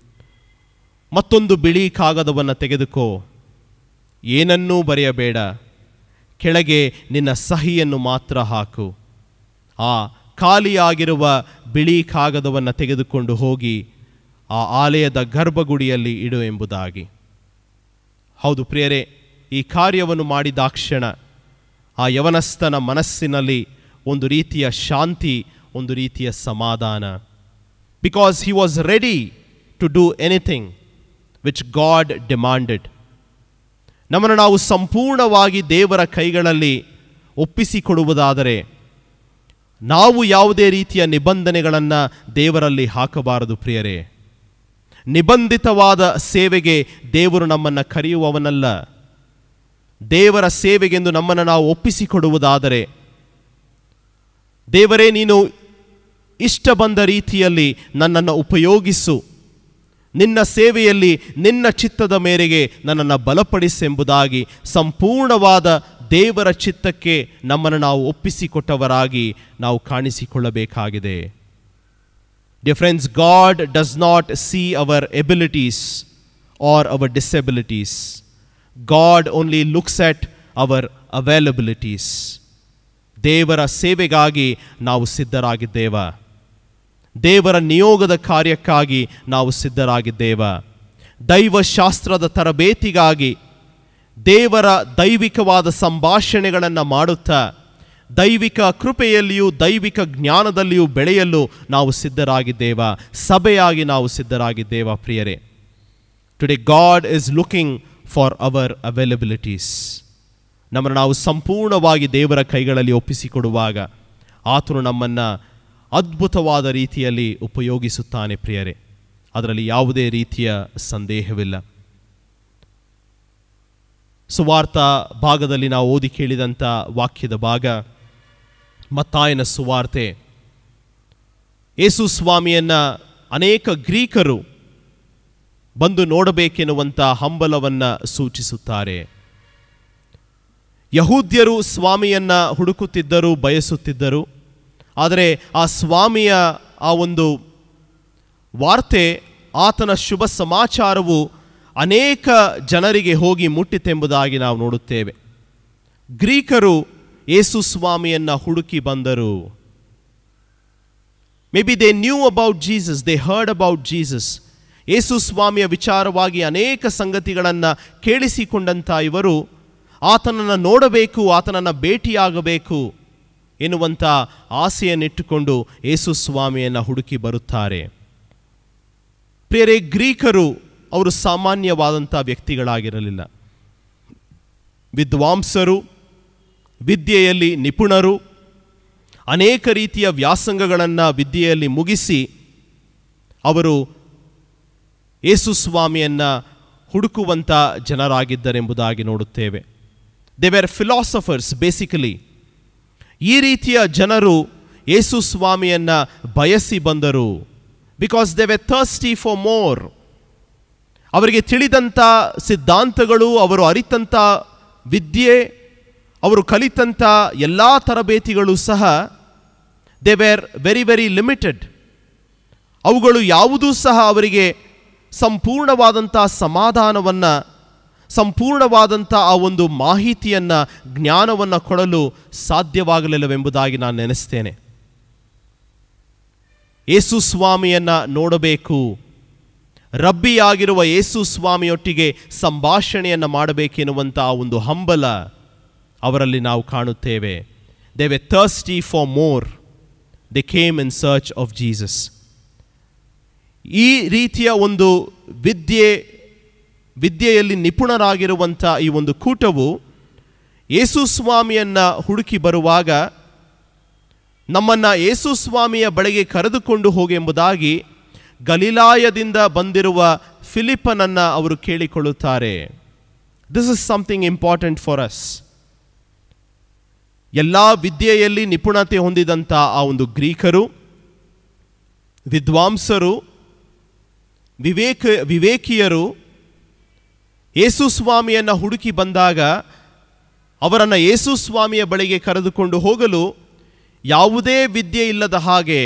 ಮತ್ತೊಂದು ಬಿಳಿ ಕಾಗದವನ್ನು ತೆಗೆದುಕೋ ಏನನ್ನೂ ಬರೆಯಬೇಡ ಕೆಳಗೆ ನಿನ್ನ ಸಹಿಯನ್ನು ಮಾತ್ರ ಹಾಕು ಆ ಖಾಲಿಯಾಗಿರುವ ಬಿಳಿ ಕಾಗದವನ್ನು ತೆಗೆದುಕೊಂಡು ಹೋಗಿ ಆ ಆಲಯದ ಗರ್ಭಗುಡಿಯಲ್ಲಿ ಇಡು ಎಂಬುದಾಗಿ ಹೌದು ಪ್ರಿಯರೇ ಈ ಕಾರ್ಯವನ್ನು ಮಾಡಿದಾಕ್ಷಣ ಆ ಯವನಸ್ಥನ ಮನಸ್ಸಿನಲ್ಲಿ ಒಂದು ರೀತಿಯ ಶಾಂತಿ ಒಂದು ರೀತಿಯ ಸಮಾಧಾನ because he was ready to do anything which God demanded ನಮ್ಮನ್ನು ನಾವು ಸಂಪೂರ್ಣವಾಗಿ ದೇವರ ಕೈಗಳಲ್ಲಿ ಒಪ್ಪಿಸಿಕೊಡುವುದಾದರೆ ನಾವು ಯಾವುದೇ ರೀತಿಯ ನಿಬಂಧನೆಗಳನ್ನು ದೇವರಲ್ಲಿ ಹಾಕಬಾರದು ಪ್ರಿಯರೇ ನಿಬಂಧಿತವಾದ ಸೇವೆಗೆ ದೇವರು ನಮ್ಮನ್ನು ಕರೆಯುವವನಲ್ಲ ದೇವರ ಸೇವೆಗೆಂದು ನಮ್ಮನ್ನು ನಾವು ಒಪ್ಪಿಸಿಕೊಡುವುದಾದರೆ ದೇವರೇ ನೀನು ಇಷ್ಟ ಬಂದ ರೀತಿಯಲ್ಲಿ ನನ್ನನ್ನು ಉಪಯೋಗಿಸು ನಿನ್ನ ಸೇವೆಯಲ್ಲಿ ನಿನ್ನ ಚಿತ್ತದ ಮೇರೆಗೆ ನನ್ನನ್ನು ಬಲಪಡಿಸೆಂಬುದಾಗಿ ಸಂಪೂರ್ಣವಾದ ದೇವರ ಚಿತ್ತಕ್ಕೆ ನಮ್ಮನ್ನು ನಾವು ಒಪ್ಪಿಸಿಕೊಟ್ಟವರಾಗಿ ನಾವು ಕಾಣಿಸಿಕೊಳ್ಳಬೇಕಾಗಿದೆ Dear friends, God does not see our abilities or our disabilities. God only looks at our availabilities. ದೇವರ ಸೇವೆಗಾಗಿ ನಾವು ಸಿದ್ಧರಾಗಿದ್ದೇವ ದೇವರ ನಿಯೋಗದ ಕಾರ್ಯಕ್ಕಾಗಿ ನಾವು ಸಿದ್ಧರಾಗಿದ್ದೇವ ದೈವಶಾಸ್ತ್ರದ ತರಬೇತಿಗಾಗಿ ದೇವರ ದೈವಿಕವಾದ ಸಂಭಾಷಣೆಗಳನ್ನು ಮಾಡುತ್ತಾ ದೈವಿಕ ಕೃಪೆಯಲ್ಲಿಯೂ ದೈವಿಕ ಜ್ಞಾನದಲ್ಲಿಯೂ ಬೆಳೆಯಲು ನಾವು ಸಿದ್ಧರಾಗಿದ್ದೇವ ಸಭೆಯಾಗಿ ನಾವು ಸಿದ್ಧರಾಗಿದ್ದೇವ ಪ್ರಿಯರೇ today God is looking for our availabilities ನಮ್ಮನ್ನು ನಾವು ಸಂಪೂರ್ಣವಾಗಿ ದೇವರ ಕೈಗಳಲ್ಲಿ ಒಪ್ಪಿಸಿಕೊಡುವಾಗ ಆತನು ನಮ್ಮನ್ನು ಅದ್ಭುತವಾದ ರೀತಿಯಲ್ಲಿ ಉಪಯೋಗಿಸುತ್ತಾನೆ ಪ್ರಿಯರೇ ಅದರಲ್ಲಿ ಯಾವುದೇ ರೀತಿಯ ಸಂದೇಹವಿಲ್ಲ ಸುವಾರ್ಥ ಭಾಗದಲ್ಲಿ ನಾವು ಓದಿ ಕೇಳಿದಂಥ ವಾಕ್ಯದ ಭಾಗ ಮತ್ತಾಯನ ಸುವಾರ್ತೆ ಯೇಸು ಸ್ವಾಮಿಯನ್ನ ಅನೇಕ ಗ್ರೀಕರು ಬಂದು ನೋಡಬೇಕೆನ್ನುವಂಥ ಹಂಬಲವನ್ನು ಸೂಚಿಸುತ್ತಾರೆ ಯಹೂದ್ಯರು ಸ್ವಾಮಿಯನ್ನ ಹುಡುಕುತ್ತಿದ್ದರು ಬಯಸುತ್ತಿದ್ದರು ಆದರೆ ಆ ಸ್ವಾಮಿಯ ಆ ಒಂದು ವಾರ್ತೆ ಆತನ ಶುಭ ಸಮಾಚಾರವು ಅನೇಕ ಜನರಿಗೆ ಹೋಗಿ ಮುಟ್ಟಿತೆಂಬುದಾಗಿ ನಾವು ನೋಡುತ್ತೇವೆ ಗ್ರೀಕರು ಯೇಸು ಸ್ವಾಮಿಯನ್ನ ಹುಡುಕಿ ಬಂದರು maybe they knew about Jesus they heard about Jesus ಯೇಸು ಸ್ವಾಮಿಯ ವಿಚಾರವಾಗಿ ಅನೇಕ ಸಂಗತಿಗಳನ್ನು ಕೇಳಿಸಿಕೊಂಡಂಥ ಇವರು ಆತನನ್ನು ನೋಡಬೇಕು ಆತನನ್ನು ಭೇಟಿಯಾಗಬೇಕು ಎನ್ನುವಂಥ ಆಸೆಯನ್ನಿಟ್ಟುಕೊಂಡು ಯೇಸು ಸ್ವಾಮಿಯನ್ನು ಹುಡುಕಿ ಬರುತ್ತಾರೆ ಪ್ರಿಯರೇ ಗ್ರೀಕರು ಅವರು ಸಾಮಾನ್ಯವಾದಂಥ ವ್ಯಕ್ತಿಗಳಾಗಿರಲಿಲ್ಲ ವಿದ್ವಾಂಸರು ವಿದ್ಯೆಯಲ್ಲಿ ನಿಪುಣರು ಅನೇಕ ರೀತಿಯ ವ್ಯಾಸಂಗಗಳನ್ನು ವಿದ್ಯೆಯಲ್ಲಿ ಮುಗಿಸಿ ಅವರು ಯೇಸು ಸ್ವಾಮಿಯನ್ನು ಹುಡುಕುವಂಥ ಜನರಾಗಿದ್ದರೆಂಬುದಾಗಿ ನೋಡುತ್ತೇವೆ ದೇ ವೇರ್ ಫಿಲಾಸಫರ್ಸ್ ಬೇಸಿಕಲಿ ಈ ರೀತಿಯ ಜನರು ಯೇಸು ಸ್ವಾಮಿಯನ್ನು ಬಯಸಿ ಬಂದರು because they were thirsty for more ಅವರಿಗೆ ತಿಳಿದಂಥ ಸಿದ್ಧಾಂತಗಳು ಅವರು ಅರಿತಂಥ ವಿದ್ಯೆ ಅವರು ಕಲಿತಂಥ ಎಲ್ಲ ತರಬೇತಿಗಳು ಸಹ they were very very limited ಅವುಗಳು ಯಾವುದೂ ಸಹ ಅವರಿಗೆ ಸಂಪೂರ್ಣವಾದಂಥ ಸಮಾಧಾನವನ್ನು ಸಂಪೂರ್ಣವಾದಂಥ ಆ ಒಂದು ಮಾಹಿತಿಯನ್ನು ಜ್ಞಾನವನ್ನು ಕೊಡಲು ಸಾಧ್ಯವಾಗಲಿಲ್ಲವೆಂಬುದಾಗಿ ನಾನು ನೆನೆಸ್ತೇನೆ ಯೇಸು ಸ್ವಾಮಿಯನ್ನು ನೋಡಬೇಕು ರಬ್ಬಿಯಾಗಿರುವ ಯೇಸು ಸ್ವಾಮಿಯೊಟ್ಟಿಗೆ ಸಂಭಾಷಣೆಯನ್ನು ಮಾಡಬೇಕೆನ್ನುವಂಥ ಆ ಒಂದು ಹಂಬಲ ಅವರಲ್ಲಿ ನಾವು ಕಾಣುತ್ತೇವೆ they were thirsty for more they came in search of Jesus ಈ ರೀತಿಯ ಒಂದು ವಿದ್ಯೆ ವಿದ್ಯೆಯಲ್ಲಿ ನಿಪುಣರಾಗಿರುವಂಥ ಈ ಒಂದು ಕೂಟವು ಯೇಸು ಸ್ವಾಮಿಯನ್ನು ಹುಡುಕಿ ಬರುವಾಗ ನಮ್ಮನ್ನು ಯೇಸು ಸ್ವಾಮಿಯ ಬಳಿಗೆ ಕರೆದುಕೊಂಡು ಹೋಗಿ ಎಂಬುದಾಗಿ ಗಲಿಲಾಯದಿಂದ ಬಂದಿರುವ ಫಿಲಿಪ್ಪನನ್ನು ಅವರು ಕೇಳಿಕೊಳ್ಳುತ್ತಾರೆ this is something important for us ಎಲ್ಲ ವಿದ್ಯೆಯಲ್ಲಿ ನಿಪುಣತೆ ಹೊಂದಿದಂಥ ಆ ಒಂದು ಗ್ರೀಕರು ವಿದ್ವಾಂಸರು ವಿವೇಕ ವಿವೇಕಿಯರು ಯೇಸು ಸ್ವಾಮಿಯನ್ನು ಹುಡುಕಿ ಬಂದಾಗ ಅವರನ್ನು ಯೇಸು ಸ್ವಾಮಿಯ ಬಳಿಗೆ ಕರೆದುಕೊಂಡು ಹೋಗಲು ಯಾವುದೇ ವಿದ್ಯೆ ಇಲ್ಲದ ಹಾಗೆ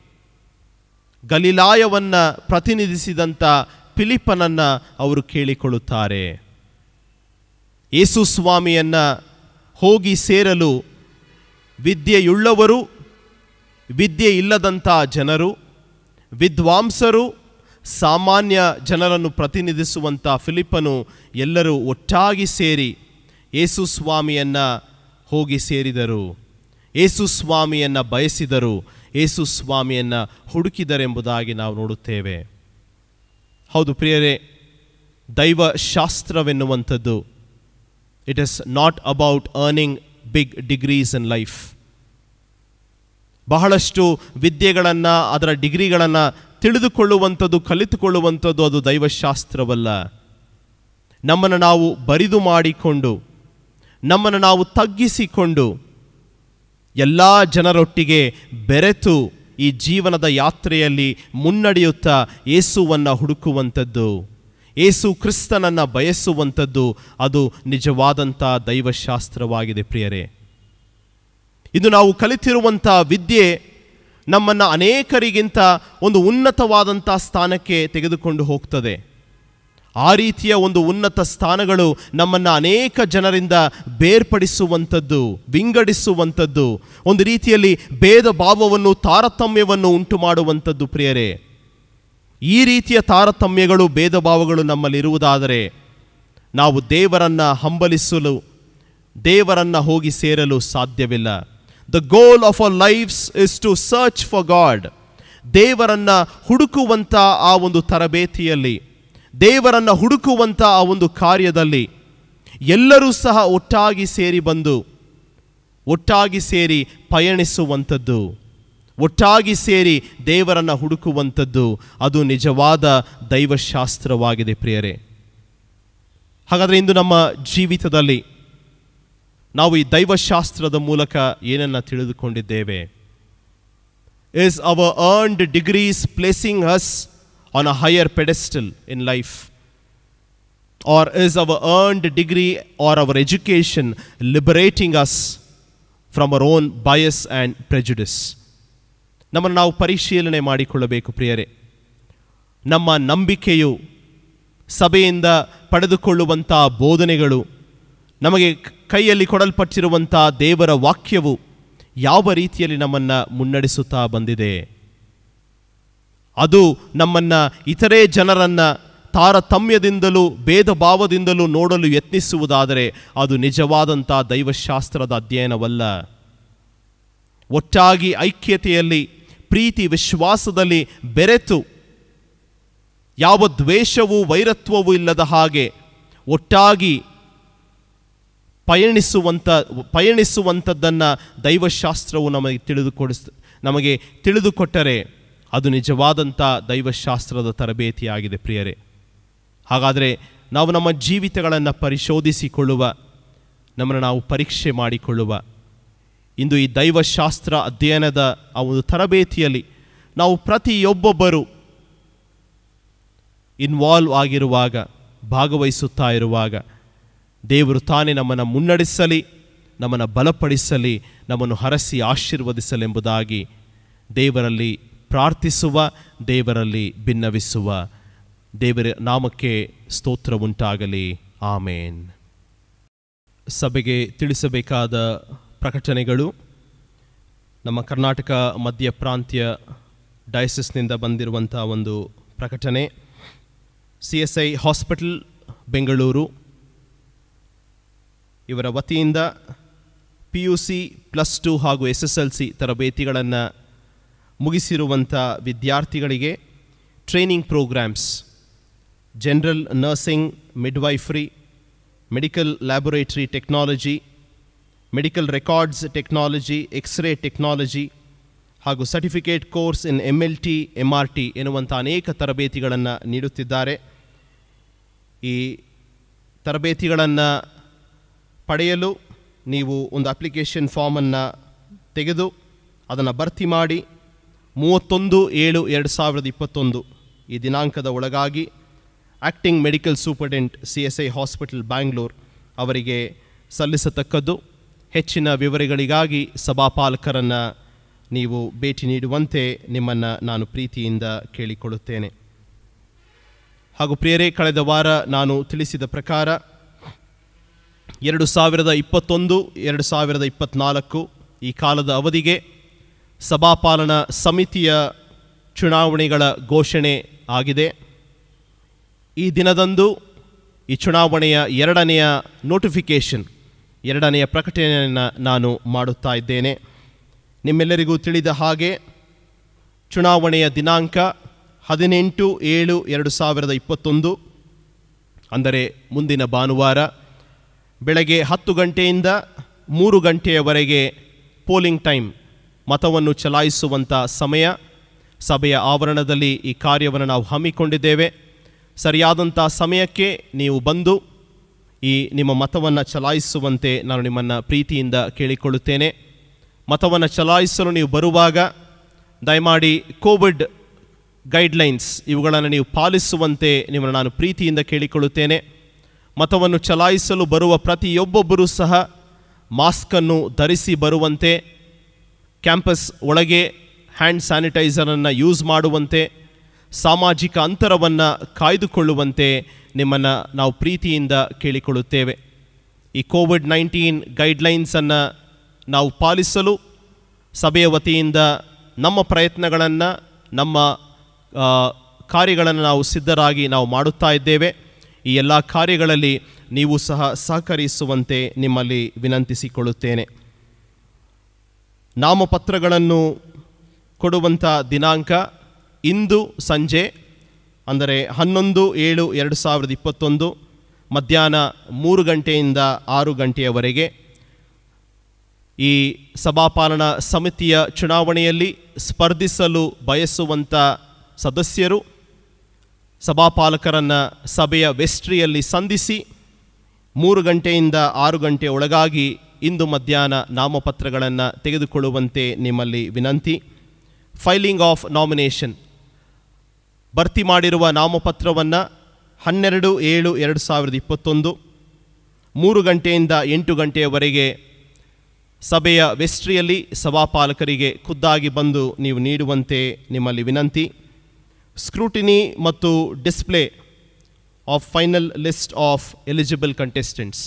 ಗಲಿಲಾಯವನ್ನು ಪ್ರತಿನಿಧಿಸಿದಂಥ ಫಿಲಿಪ್ಪನನ್ನು ಅವರು ಕೇಳಿಕೊಳ್ಳುತ್ತಾರೆ ಯೇಸು ಸ್ವಾಮಿಯನ್ನು ಹೋಗಿ ಸೇರಲು ವಿದ್ಯೆಯುಳ್ಳವರು ವಿದ್ಯೆ ಇಲ್ಲದಂಥ ಜನರು ವಿದ್ವಾಂಸರು ಸಾಮಾನ್ಯ ಜನರನ್ನು ಪ್ರತಿನಿಧಿಸುವಂಥ ಫಿಲಿಪ್ಪನು ಎಲ್ಲರೂ ಒಟ್ಟಾಗಿ ಸೇರಿ ಯೇಸು ಸ್ವಾಮಿಯನ್ನು ಹೋಗಿ ಸೇರಿದರು ಯೇಸು ಸ್ವಾಮಿಯನ್ನು ಬಯಸಿದರು ಯೇಸು ಸ್ವಾಮಿಯನ್ನು ಹುಡುಕಿದರೆಂಬುದಾಗಿ ನಾವು ನೋಡುತ್ತೇವೆ ಹೌದು ಪ್ರಿಯರೇ ದೈವ ಶಾಸ್ತ್ರವೆನ್ನುವಂಥದ್ದು it is not about earning big degrees in life ಬಹಳಷ್ಟು ವಿದ್ಯೆಗಳನ್ನು ಅದರ ಡಿಗ್ರಿಗಳನ್ನು ತಿಳಿದುಕೊಳ್ಳುವಂಥದ್ದು ಕಲಿತುಕೊಳ್ಳುವಂಥದ್ದು ಅದು ದೈವಶಾಸ್ತ್ರವಲ್ಲ ನಮ್ಮನ್ನು ನಾವು ಬರಿದು ಮಾಡಿಕೊಂಡು ನಮ್ಮನ್ನು ನಾವು ತಗ್ಗಿಸಿಕೊಂಡು ಎಲ್ಲ ಜನರೊಟ್ಟಿಗೆ ಬೆರೆತು ಈ ಜೀವನದ ಯಾತ್ರೆಯಲ್ಲಿ ಮುನ್ನಡೆಯುತ್ತಾ ಯೇಸುವನ್ನು ಹುಡುಕುವಂಥದ್ದು ಯೇಸು ಕ್ರಿಸ್ತನನ್ನು ಬಯಸುವಂಥದ್ದು ಅದು ನಿಜವಾದಂಥ ದೈವಶಾಸ್ತ್ರವಾಗಿದೆ ಪ್ರಿಯರೇ ಇದು ನಾವು ಕಲಿತಿರುವಂಥ ವಿದ್ಯೆ ನಮ್ಮನ್ನು ಅನೇಕರಿಗಿಂತ ಒಂದು ಉನ್ನತವಾದಂಥ ಸ್ಥಾನಕ್ಕೆ ತೆಗೆದುಕೊಂಡು ಹೋಗ್ತದೆ ಆ ರೀತಿಯ ಒಂದು ಉನ್ನತ ಸ್ಥಾನಗಳು ನಮ್ಮನ್ನು ಅನೇಕ ಜನರಿಂದ ಬೇರ್ಪಡಿಸುವಂಥದ್ದು ವಿಂಗಡಿಸುವಂಥದ್ದು ಒಂದು ರೀತಿಯಲ್ಲಿ ಭೇದ ಭಾವವನ್ನು ತಾರತಮ್ಯವನ್ನು ಉಂಟು ಮಾಡುವಂಥದ್ದು ಪ್ರಿಯರೇ ಈ ರೀತಿಯ ತಾರತಮ್ಯಗಳು ಭೇದ ಭಾವಗಳು ನಮ್ಮಲ್ಲಿರುವುದಾದರೆ ನಾವು ದೇವರನ್ನು ಹಂಬಲಿಸಲು ದೇವರನ್ನು ಹೋಗಿ ಸೇರಲು ಸಾಧ್ಯವಿಲ್ಲ the goal of our lives is to search for God ದೇವರನ್ನು ಹುಡುಕುವಂಥ ಆ ಒಂದು ತರಬೇತಿಯಲ್ಲಿ ದೇವರನ್ನು ಹುಡುಕುವಂಥ ಆ ಒಂದು ಕಾರ್ಯದಲ್ಲಿ ಎಲ್ಲರೂ ಸಹ ಒಟ್ಟಾಗಿ ಸೇರಿ ಬಂದು ಒಟ್ಟಾಗಿ ಸೇರಿ ಪಯಣಿಸುವಂಥದ್ದು ಒಟ್ಟಾಗಿ ಸೇರಿ ದೇವರನ್ನು ಹುಡುಕುವಂಥದ್ದು ಅದು ನಿಜವಾದ ದೈವಶಾಸ್ತ್ರವಾಗಿದೆ ಪ್ರಿಯರೇ ಹಾಗಾದರೆ ಇಂದು ನಮ್ಮ ಜೀವಿತದಲ್ಲಿ ನಾವು ಈ ದೈವಶಾಸ್ತ್ರದ ಮೂಲಕ ಏನನ್ನ ತಿಳಿದುಕೊಂಡಿದ್ದೇವೆ is our earned degrees placing us on a higher pedestal in life or is our earned degree or our education liberating us from our own bias and prejudice ನಮ್ಮನ್ನು ನಾವು ಪರಿಶೀಲನೆ ಮಾಡಿಕೊಳ್ಳಬೇಕು ಪ್ರಿಯರೇ ನಮ್ಮ ನಂಬಿಕೆಯು ಸಭೆಯಿಂದ ಪಡೆದುಕೊಳ್ಳುವಂಥ ಬೋಧನೆಗಳು ನಮಗೆ ಕೈಯಲ್ಲಿ ಕೊಡಲ್ಪಟ್ಟಿರುವಂಥ ದೇವರ ವಾಕ್ಯವು ಯಾವ ರೀತಿಯಲ್ಲಿ ನಮ್ಮನ್ನು ಮುನ್ನಡೆಸುತ್ತಾ ಬಂದಿದೆ ಅದು ನಮ್ಮನ್ನು ಇತರೆ ಜನರನ್ನು ತಾರತಮ್ಯದಿಂದಲೂ ಭೇದ ಭಾವದಿಂದಲೂ ನೋಡಲು ಯತ್ನಿಸುವುದಾದರೆ ಅದು ನಿಜವಾದಂಥ ದೈವಶಾಸ್ತ್ರದ ಅಧ್ಯಯನವಲ್ಲ ಒಟ್ಟಾಗಿ ಐಕ್ಯತೆಯಲ್ಲಿ ಪ್ರೀತಿ ವಿಶ್ವಾಸದಲ್ಲಿ ಬೆರೆತು ಯಾವ ದ್ವೇಷವೂ ವೈರತ್ವವೂ ಇಲ್ಲದ ಹಾಗೆ ಒಟ್ಟಾಗಿ ಪಯಣಿಸುವಂಥ ಪಯಣಿಸುವಂಥದ್ದನ್ನು ದೈವಶಾಸ್ತ್ರವು ನಮಗೆ ತಿಳಿದುಕೊಡಿಸ್ ನಮಗೆ ತಿಳಿದುಕೊಟ್ಟರೆ ಅದು ನಿಜವಾದಂಥ ದೈವಶಾಸ್ತ್ರದ ತರಬೇತಿಯಾಗಿದೆ ಪ್ರಿಯರೇ ಹಾಗಾದರೆ ನಾವು ನಮ್ಮ ಜೀವಿತಗಳನ್ನು ಪರಿಶೋಧಿಸಿಕೊಳ್ಳುವ ನಮ್ಮನ್ನು ನಾವು ಪರೀಕ್ಷೆ ಮಾಡಿಕೊಳ್ಳುವ ಇಂದು ಈ ದೈವಶಾಸ್ತ್ರ ಅಧ್ಯಯನದ ಆ ಒಂದು ತರಬೇತಿಯಲ್ಲಿ ನಾವು ಪ್ರತಿಯೊಬ್ಬೊಬ್ಬರು ಇನ್ವಾಲ್ವ್ ಆಗಿರುವಾಗ ಭಾಗವಹಿಸುತ್ತಾ ಇರುವಾಗ ದೇವರು ತಾನೇ ನಮ್ಮನ್ನು ಮುನ್ನಡೆಸಲಿ ನಮ್ಮನ್ನು ಬಲಪಡಿಸಲಿ ನಮ್ಮನ್ನು ಹರಸಿ ಆಶೀರ್ವದಿಸಲೆಂಬುದಾಗಿ ದೇವರಲ್ಲಿ ಪ್ರಾರ್ಥಿಸುವ ದೇವರಲ್ಲಿ ಭಿನ್ನವಿಸುವ ದೇವರ ನಾಮಕ್ಕೆ ಸ್ತೋತ್ರ ಉಂಟಾಗಲಿ ಆಮೇನ್ ಸಭೆಗೆ ತಿಳಿಸಬೇಕಾದ ಪ್ರಕಟಣೆಗಳು ನಮ್ಮ ಕರ್ನಾಟಕ ಮಧ್ಯ ಪ್ರಾಂತ್ಯ ಡಯಸಿಸ್ನಿಂದ ಬಂದಿರುವಂಥ ಒಂದು ಪ್ರಕಟಣೆ C S I hospital Bengaluru ಇವರ ವತಿಯಿಂದ P U C plus two ಹಾಗೂ ಎಸ್ ಎಸ್ ಎಲ್ ಸಿ ತರಬೇತಿಗಳನ್ನು ಮುಗಿಸಿರುವಂಥ ವಿದ್ಯಾರ್ಥಿಗಳಿಗೆ training programs general nursing midwifery medical laboratory technology medical records technology x ray technology ಹಾಗೂ certificate course in M L T M R T ಎನ್ನುವಂಥ ಅನೇಕ ತರಬೇತಿಗಳನ್ನು ನೀಡುತ್ತಿದ್ದಾರೆ ಈ ತರಬೇತಿಗಳನ್ನು ಪಡೆಯಲು ನೀವು ಒಂದು ಅಪ್ಲಿಕೇಶನ್ ಫಾರ್ಮನ್ನು ತೆಗೆದು ಅದನ್ನು ಭರ್ತಿ ಮಾಡಿ ಮೂವತ್ತೊಂದು ಏಳು ಎರಡು ಸಾವಿರದ ಇಪ್ಪತ್ತೊಂದು ಈ ದಿನಾಂಕದ ಒಳಗಾಗಿ acting medical superintendent C S I hospital Bangalore ಅವರಿಗೆ ಸಲ್ಲಿಸತಕ್ಕದ್ದು ಹೆಚ್ಚಿನ ವಿವರಗಳಿಗಾಗಿ ಸಭಾಪಾಲಕರನ್ನು ನೀವು ಭೇಟಿ ನೀಡುವಂತೆ ನಿಮ್ಮನ್ನು ನಾನು ಪ್ರೀತಿಯಿಂದ ಕೇಳಿಕೊಳ್ಳುತ್ತೇನೆ ಹಾಗೂ ಪ್ರಿಯರೇ ಕಳೆದ ವಾರ ನಾನು ತಿಳಿಸಿದ ಪ್ರಕಾರ ಎರಡು ಸಾವಿರದ ಇಪ್ಪತ್ತೊಂದು ಎರಡು ಸಾವಿರದ ಇಪ್ಪತ್ತ್ನಾಲ್ಕು ಈ ಕಾಲದ ಅವಧಿಗೆ ಸಭಾಪಾಲನಾ ಸಮಿತಿಯ ಚುನಾವಣೆಗಳ ಘೋಷಣೆ ಆಗಿದೆ ಈ ದಿನದಂದು ಈ ಚುನಾವಣೆಯ ಎರಡನೆಯ ನೋಟಿಫಿಕೇಷನ್ ಎರಡನೆಯ ಪ್ರಕಟಣೆಯನ್ನು ನಾನು ಮಾಡುತ್ತಾ ಇದ್ದೇನೆ ನಿಮ್ಮೆಲ್ಲರಿಗೂ ತಿಳಿದ ಹಾಗೆ ಚುನಾವಣೆಯ ದಿನಾಂಕ ಹದಿನೆಂಟು ಏಳು ಎರಡು ಸಾವಿರದ ಇಪ್ಪತ್ತೊಂದು ಅಂದರೆ ಮುಂದಿನ ಭಾನುವಾರ ಬೆಳಗ್ಗೆ ಹತ್ತು ಗಂಟೆಯಿಂದ ಮೂರು ಗಂಟೆಯವರೆಗೆ ಪೋಲಿಂಗ್ ಟೈಮ್ ಮತವನ್ನು ಚಲಾಯಿಸುವಂಥ ಸಮಯ ಸಭೆಯ ಆವರಣದಲ್ಲಿ ಈ ಕಾರ್ಯವನ್ನು ನಾವು ಹಮ್ಮಿಕೊಂಡಿದ್ದೇವೆ ಸರಿಯಾದಂಥ ಸಮಯಕ್ಕೆ ನೀವು ಬಂದು ಈ ನಿಮ್ಮ ಮತವನ್ನು ಚಲಾಯಿಸುವಂತೆ ನಾನು ನಿಮ್ಮನ್ನು ಪ್ರೀತಿಯಿಂದ ಕೇಳಿಕೊಳ್ಳುತ್ತೇನೆ ಮತವನ್ನು ಚಲಾಯಿಸಲು ನೀವು ಬರುವಾಗ ದಯಮಾಡಿ ಕೋವಿಡ್ ಗೈಡ್ಲೈನ್ಸ್ ಇವುಗಳನ್ನು ನೀವು ಪಾಲಿಸುವಂತೆ ನಿಮ್ಮನ್ನು ನಾನು ಪ್ರೀತಿಯಿಂದ ಕೇಳಿಕೊಳ್ಳುತ್ತೇನೆ ಮತವನ್ನು ಚಲಾಯಿಸಲು ಬರುವ ಪ್ರತಿಯೊಬ್ಬೊಬ್ಬರೂ ಸಹ ಮಾಸ್ಕನ್ನು ಧರಿಸಿ ಬರುವಂತೆ ಕ್ಯಾಂಪಸ್ ಒಳಗೆ ಹ್ಯಾಂಡ್ ಸ್ಯಾನಿಟೈಸರನ್ನು ಯೂಸ್ ಮಾಡುವಂತೆ ಸಾಮಾಜಿಕ ಅಂತರವನ್ನು ಕಾಯ್ದುಕೊಳ್ಳುವಂತೆ ನಿಮ್ಮನ್ನು ನಾವು ಪ್ರೀತಿಯಿಂದ ಕೇಳಿಕೊಳ್ಳುತ್ತೇವೆ ಈ ಕೋವಿಡ್ ನೈನ್ಟೀನ್ ಗೈಡ್ಲೈನ್ಸನ್ನು ನಾವು ಪಾಲಿಸಲು ಸಭೆಯ ವತಿಯಿಂದ ನಮ್ಮ ಪ್ರಯತ್ನಗಳನ್ನು ನಮ್ಮ ಆ, ಕಾರ್ಯಗಳನ್ನು ನಾವು ಸಿದ್ಧರಾಗಿ ನಾವು ಮಾಡುತ್ತಾ ಇದ್ದೇವೆ ಈ ಎಲ್ಲ ಕಾರ್ಯಗಳಲ್ಲಿ ನೀವು ಸಹ ಸಹಕರಿಸುವಂತೆ ನಿಮ್ಮಲ್ಲಿ ವಿನಂತಿಸಿಕೊಳ್ಳುತ್ತೇನೆ ನಾಮಪತ್ರಗಳನ್ನು ಕೊಡುವಂಥ ದಿನಾಂಕ ಇಂದು ಸಂಜೆ ಅಂದರೆ ಹನ್ನೊಂದು ಏಳು ಎರಡು ಸಾವಿರದ ಇಪ್ಪತ್ತೊಂದು ಮಧ್ಯಾಹ್ನ ಮೂರು ಗಂಟೆಯಿಂದ ಆರು ಗಂಟೆಯವರೆಗೆ ಈ ಸಭಾಪಾಲನಾ ಸಮಿತಿಯ ಚುನಾವಣೆಯಲ್ಲಿ ಸ್ಪರ್ಧಿಸಲು ಬಯಸುವಂಥ ಸದಸ್ಯರು ಸಭಾಪಾಲಕರನ್ನು ಸಭೆಯ ವೆಸ್ಟ್ರಿಯಲ್ಲಿ ಸಂಧಿಸಿ ಮೂರು ಗಂಟೆಯಿಂದ ಆರು ಗಂಟೆ ಒಳಗಾಗಿ ಇಂದು ಮಧ್ಯಾಹ್ನ ನಾಮಪತ್ರಗಳನ್ನು ತೆಗೆದುಕೊಳ್ಳುವಂತೆ ನಿಮ್ಮಲ್ಲಿ ವಿನಂತಿ ಫೈಲಿಂಗ್ ಆಫ್ ನಾಮಿನೇಷನ್ ಭರ್ತಿ ಮಾಡಿರುವ ನಾಮಪತ್ರವನ್ನು ಹನ್ನೆರಡು ಏಳು ಎರಡು ಸಾವಿರದ ಇಪ್ಪತ್ತೊಂದು ಮೂರು ಗಂಟೆಯಿಂದ ಎಂಟು ಗಂಟೆಯವರೆಗೆ ಸಭೆಯ ವೆಸ್ಟ್ರಿಯಲ್ಲಿ ಸಭಾಪಾಲಕರಿಗೆ ಖುದ್ದಾಗಿ ಬಂದು ನೀವು ನೀಡುವಂತೆ ನಿಮ್ಮಲ್ಲಿ ವಿನಂತಿ ಸ್ಕ್ರೂಟಿನಿ ಮತ್ತು display of final list of eligible contestants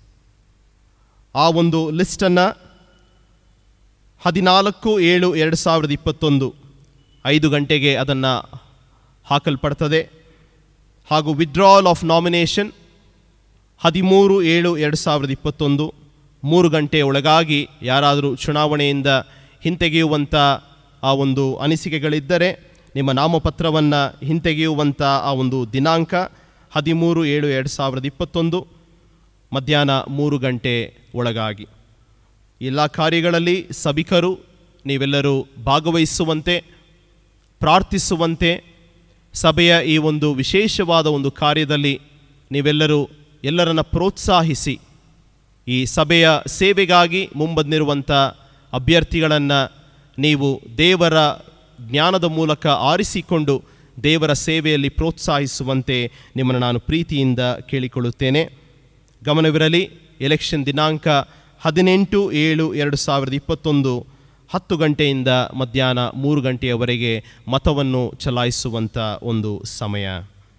ಆ ಒಂದು ಲಿಸ್ಟನ್ನು ಹದಿನಾಲ್ಕು ಏಳು ಎರಡು ಸಾವಿರದ ಇಪ್ಪತ್ತೊಂದು ಐದು ಗಂಟೆಗೆ ಅದನ್ನು ಹಾಕಲ್ಪಡ್ತದೆ ಹಾಗೂ ವಿಡ್ರಾವಲ್ ಆಫ್ ನಾಮಿನೇಷನ್ ಹದಿಮೂರು ಏಳು ಎರಡು ಸಾವಿರದ ಇಪ್ಪತ್ತೊಂದು ಮೂರು ಗಂಟೆ ಒಳಗಾಗಿ ಯಾರಾದರೂ ಚುನಾವಣೆಯಿಂದ ಹಿಂತೆಗೆಯುವಂಥ ಆ ಒಂದು ಅನಿಸಿಕೆಗಳಿದ್ದರೆ ನಿಮ್ಮ ನಾಮಪತ್ರವನ್ನು ಹಿಂತೆಗೆಯುವಂಥ ಆ ಒಂದು ದಿನಾಂಕ ಹದಿಮೂರು ಏಳು ಎರಡು ಸಾವಿರದ ಇಪ್ಪತ್ತೊಂದು ಮಧ್ಯಾಹ್ನ ಮೂರು ಗಂಟೆ ಒಳಗಾಗಿ ಎಲ್ಲ ಕಾರ್ಯಗಳಲ್ಲಿ ಸಭಿಕರು ನೀವೆಲ್ಲರೂ ಭಾಗವಹಿಸುವಂತೆ ಪ್ರಾರ್ಥಿಸುವಂತೆ ಸಭೆಯ ಈ ಒಂದು ವಿಶೇಷವಾದ ಒಂದು ಕಾರ್ಯದಲ್ಲಿ ನೀವೆಲ್ಲರೂ ಎಲ್ಲರನ್ನ ಪ್ರೋತ್ಸಾಹಿಸಿ ಈ ಸಭೆಯ ಸೇವೆಗಾಗಿ ಮುಂಬಂದಿರುವಂಥ ಅಭ್ಯರ್ಥಿಗಳನ್ನು ನೀವು ದೇವರ ಜ್ಞಾನದ ಮೂಲಕ ಆರಿಸಿಕೊಂಡು ದೇವರ ಸೇವೆಯಲ್ಲಿ ಪ್ರೋತ್ಸಾಹಿಸುವಂತೆ ನಿಮ್ಮನ್ನು ನಾನು ಪ್ರೀತಿಯಿಂದ ಕೇಳಿಕೊಳ್ಳುತ್ತೇನೆ ಗಮನವಿರಲಿ ಎಲೆಕ್ಷನ್ ದಿನಾಂಕ ಹದಿನೆಂಟು ಏಳು ಎರಡು ಸಾವಿರದ ಇಪ್ಪತ್ತೊಂದು ಹತ್ತು ಗಂಟೆಯಿಂದ ಮಧ್ಯಾಹ್ನ ಮೂರು ಗಂಟೆಯವರೆಗೆ ಮತವನ್ನು ಚಲಾಯಿಸುವಂಥ ಒಂದು ಸಮಯ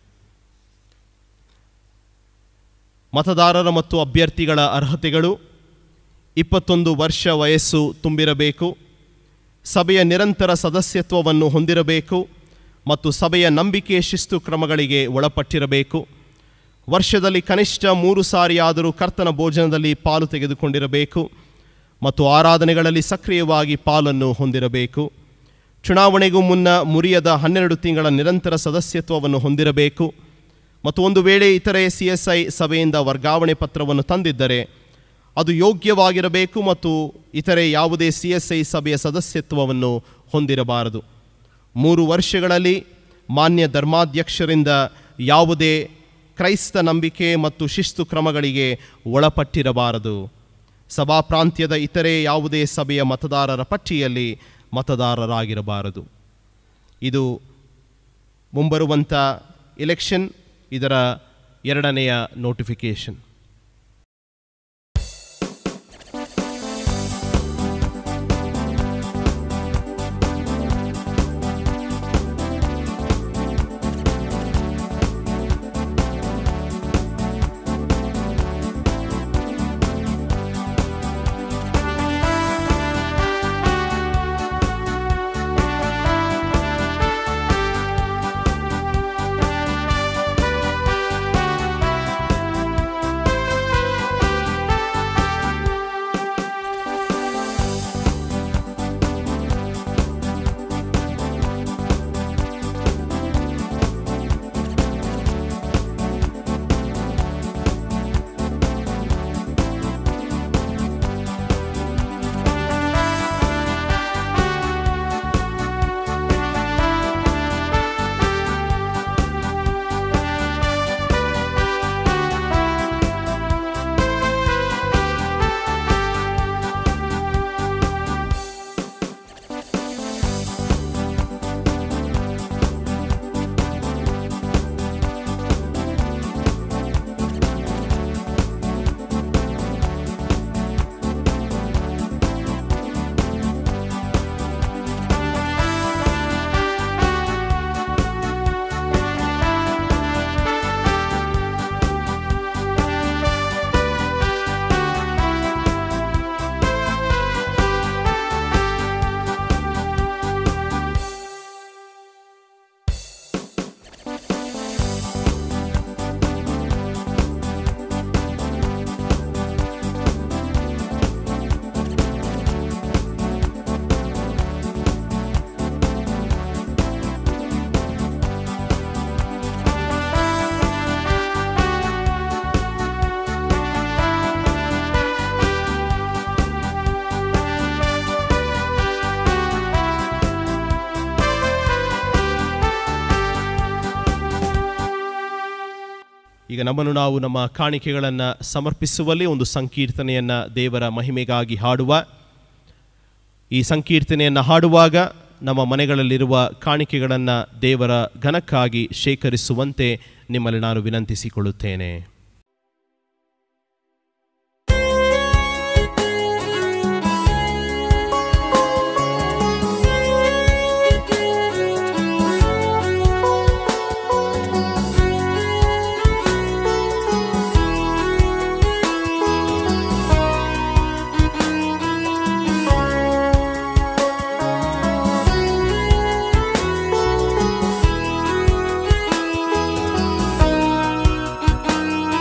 ಮತದಾರರ ಮತ್ತು ಅಭ್ಯರ್ಥಿಗಳ ಅರ್ಹತೆಗಳು ಇಪ್ಪತ್ತೊಂದು ವರ್ಷ ವಯಸ್ಸು ತುಂಬಿರಬೇಕು ಸಭೆಯ ನಿರಂತರ ಸದಸ್ಯತ್ವವನ್ನು ಹೊಂದಿರಬೇಕು ಮತ್ತು ಸಭೆಯ ನಂಬಿಕೆ ಶಿಸ್ತು ಕ್ರಮಗಳಿಗೆ ಒಳಪಟ್ಟಿರಬೇಕು ವರ್ಷದಲ್ಲಿ ಕನಿಷ್ಠ ಮೂರು ಸಾರಿಯಾದರೂ ಕರ್ತನ ಭೋಜನದಲ್ಲಿ ಪಾಲು ತೆಗೆದುಕೊಂಡಿರಬೇಕು ಮತ್ತು ಆರಾಧನೆಗಳಲ್ಲಿ ಸಕ್ರಿಯವಾಗಿ ಪಾಲನ್ನು ಹೊಂದಿರಬೇಕು ಚುನಾವಣೆಗೂ ಮುನ್ನ ಮುರಿಯದ ಹನ್ನೆರಡು ತಿಂಗಳ ನಿರಂತರ ಸದಸ್ಯತ್ವವನ್ನು ಹೊಂದಿರಬೇಕು ಮತ್ತು ಒಂದು ವೇಳೆ ಇತರೆ ಸಿ ಎಸ್ ಐ ಸಭೆಯಿಂದ ವರ್ಗಾವಣೆ ಪತ್ರವನ್ನು ತಂದಿದ್ದರೆ ಅದು ಯೋಗ್ಯವಾಗಿರಬೇಕು ಮತ್ತು ಇತರೆ ಯಾವುದೇ ಸಿ ಎಸ್ ಐ ಸಭೆಯ ಸದಸ್ಯತ್ವವನ್ನು ಹೊಂದಿರಬಾರದು ಮೂರು ವರ್ಷಗಳಲ್ಲಿ ಮಾನ್ಯ ಧರ್ಮಾಧ್ಯಕ್ಷರಿಂದ ಯಾವುದೇ ಕ್ರೈಸ್ತ ನಂಬಿಕೆ ಮತ್ತು ಶಿಸ್ತು ಕ್ರಮಗಳಿಗೆ ಒಳಪಟ್ಟಿರಬಾರದು ಸಭಾ ಪ್ರಾಂತ್ಯದ ಇತರೆ ಯಾವುದೇ ಸಭೆಯ ಮತದಾರರ ಪಟ್ಟಿಯಲ್ಲಿ ಮತದಾರರಾಗಿರಬಾರದು ಇದು ಮುಂಬರುವಂಥ ಎಲೆಕ್ಷನ್ ಇದರ ಎರಡನೆಯ ನೋಟಿಫಿಕೇಷನ್ ಈಗ ನಮ್ಮನ್ನು ನಾವು ನಮ್ಮ ಕಾಣಿಕೆಗಳನ್ನು ಸಮರ್ಪಿಸುವಲ್ಲಿ ಒಂದು ಸಂಕೀರ್ತನೆಯನ್ನು ದೇವರ ಮಹಿಮೆಗಾಗಿ ಹಾಡುವ ಈ ಸಂಕೀರ್ತನೆಯನ್ನು ಹಾಡುವಾಗ ನಮ್ಮ ಮನೆಗಳಲ್ಲಿರುವ ಕಾಣಿಕೆಗಳನ್ನು ದೇವರ ಘನಕ್ಕಾಗಿ ಶೇಖರಿಸುವಂತೆ ನಿಮ್ಮಲ್ಲಿ ನಾನು ವಿನಂತಿಸಿಕೊಳ್ಳುತ್ತೇನೆ Thank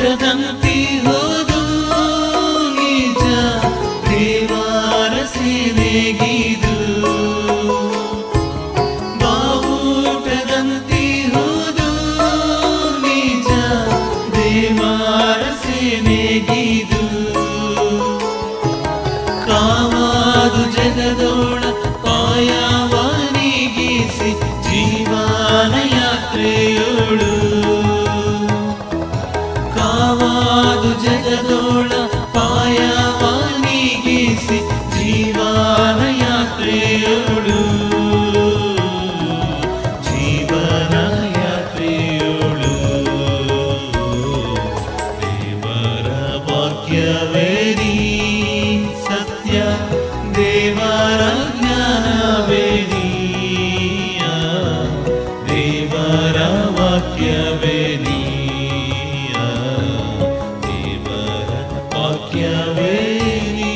ಬಾವುಟದಂತಿಹುದು ನಿಜ ದೇವರ ಸೇವೆಗಿದು ಬಾವುಟದಂತಿಹುದು ನಿಜ ದೇವರ ಸೇವೆಗಿದು ಕಾವಾದು ಜಗದೋಳ ಪಾಯವನಿಗಿಸಿ ಜೀವನ ಯಾತ್ರೆಯೋಳು ಕಾವಾದು ಜಗದೋಳ ಪಾಯವನಿಗಿಸಿ ಜೀವನ ಯಾತ್ರೆಯೋಳು ಜೀವನ ಯಾತ್ರೆಯೋಳು ದೇವರ ವಾಕ್ಯವೇರಿ ಸತ್ಯ ದೇವರ ಜ್ಞಾನವೇರಿ ದೇವರ ವಾಕ್ಯವೇರಿ ದೇವರ ವಾಕ್ಯವೇರಿ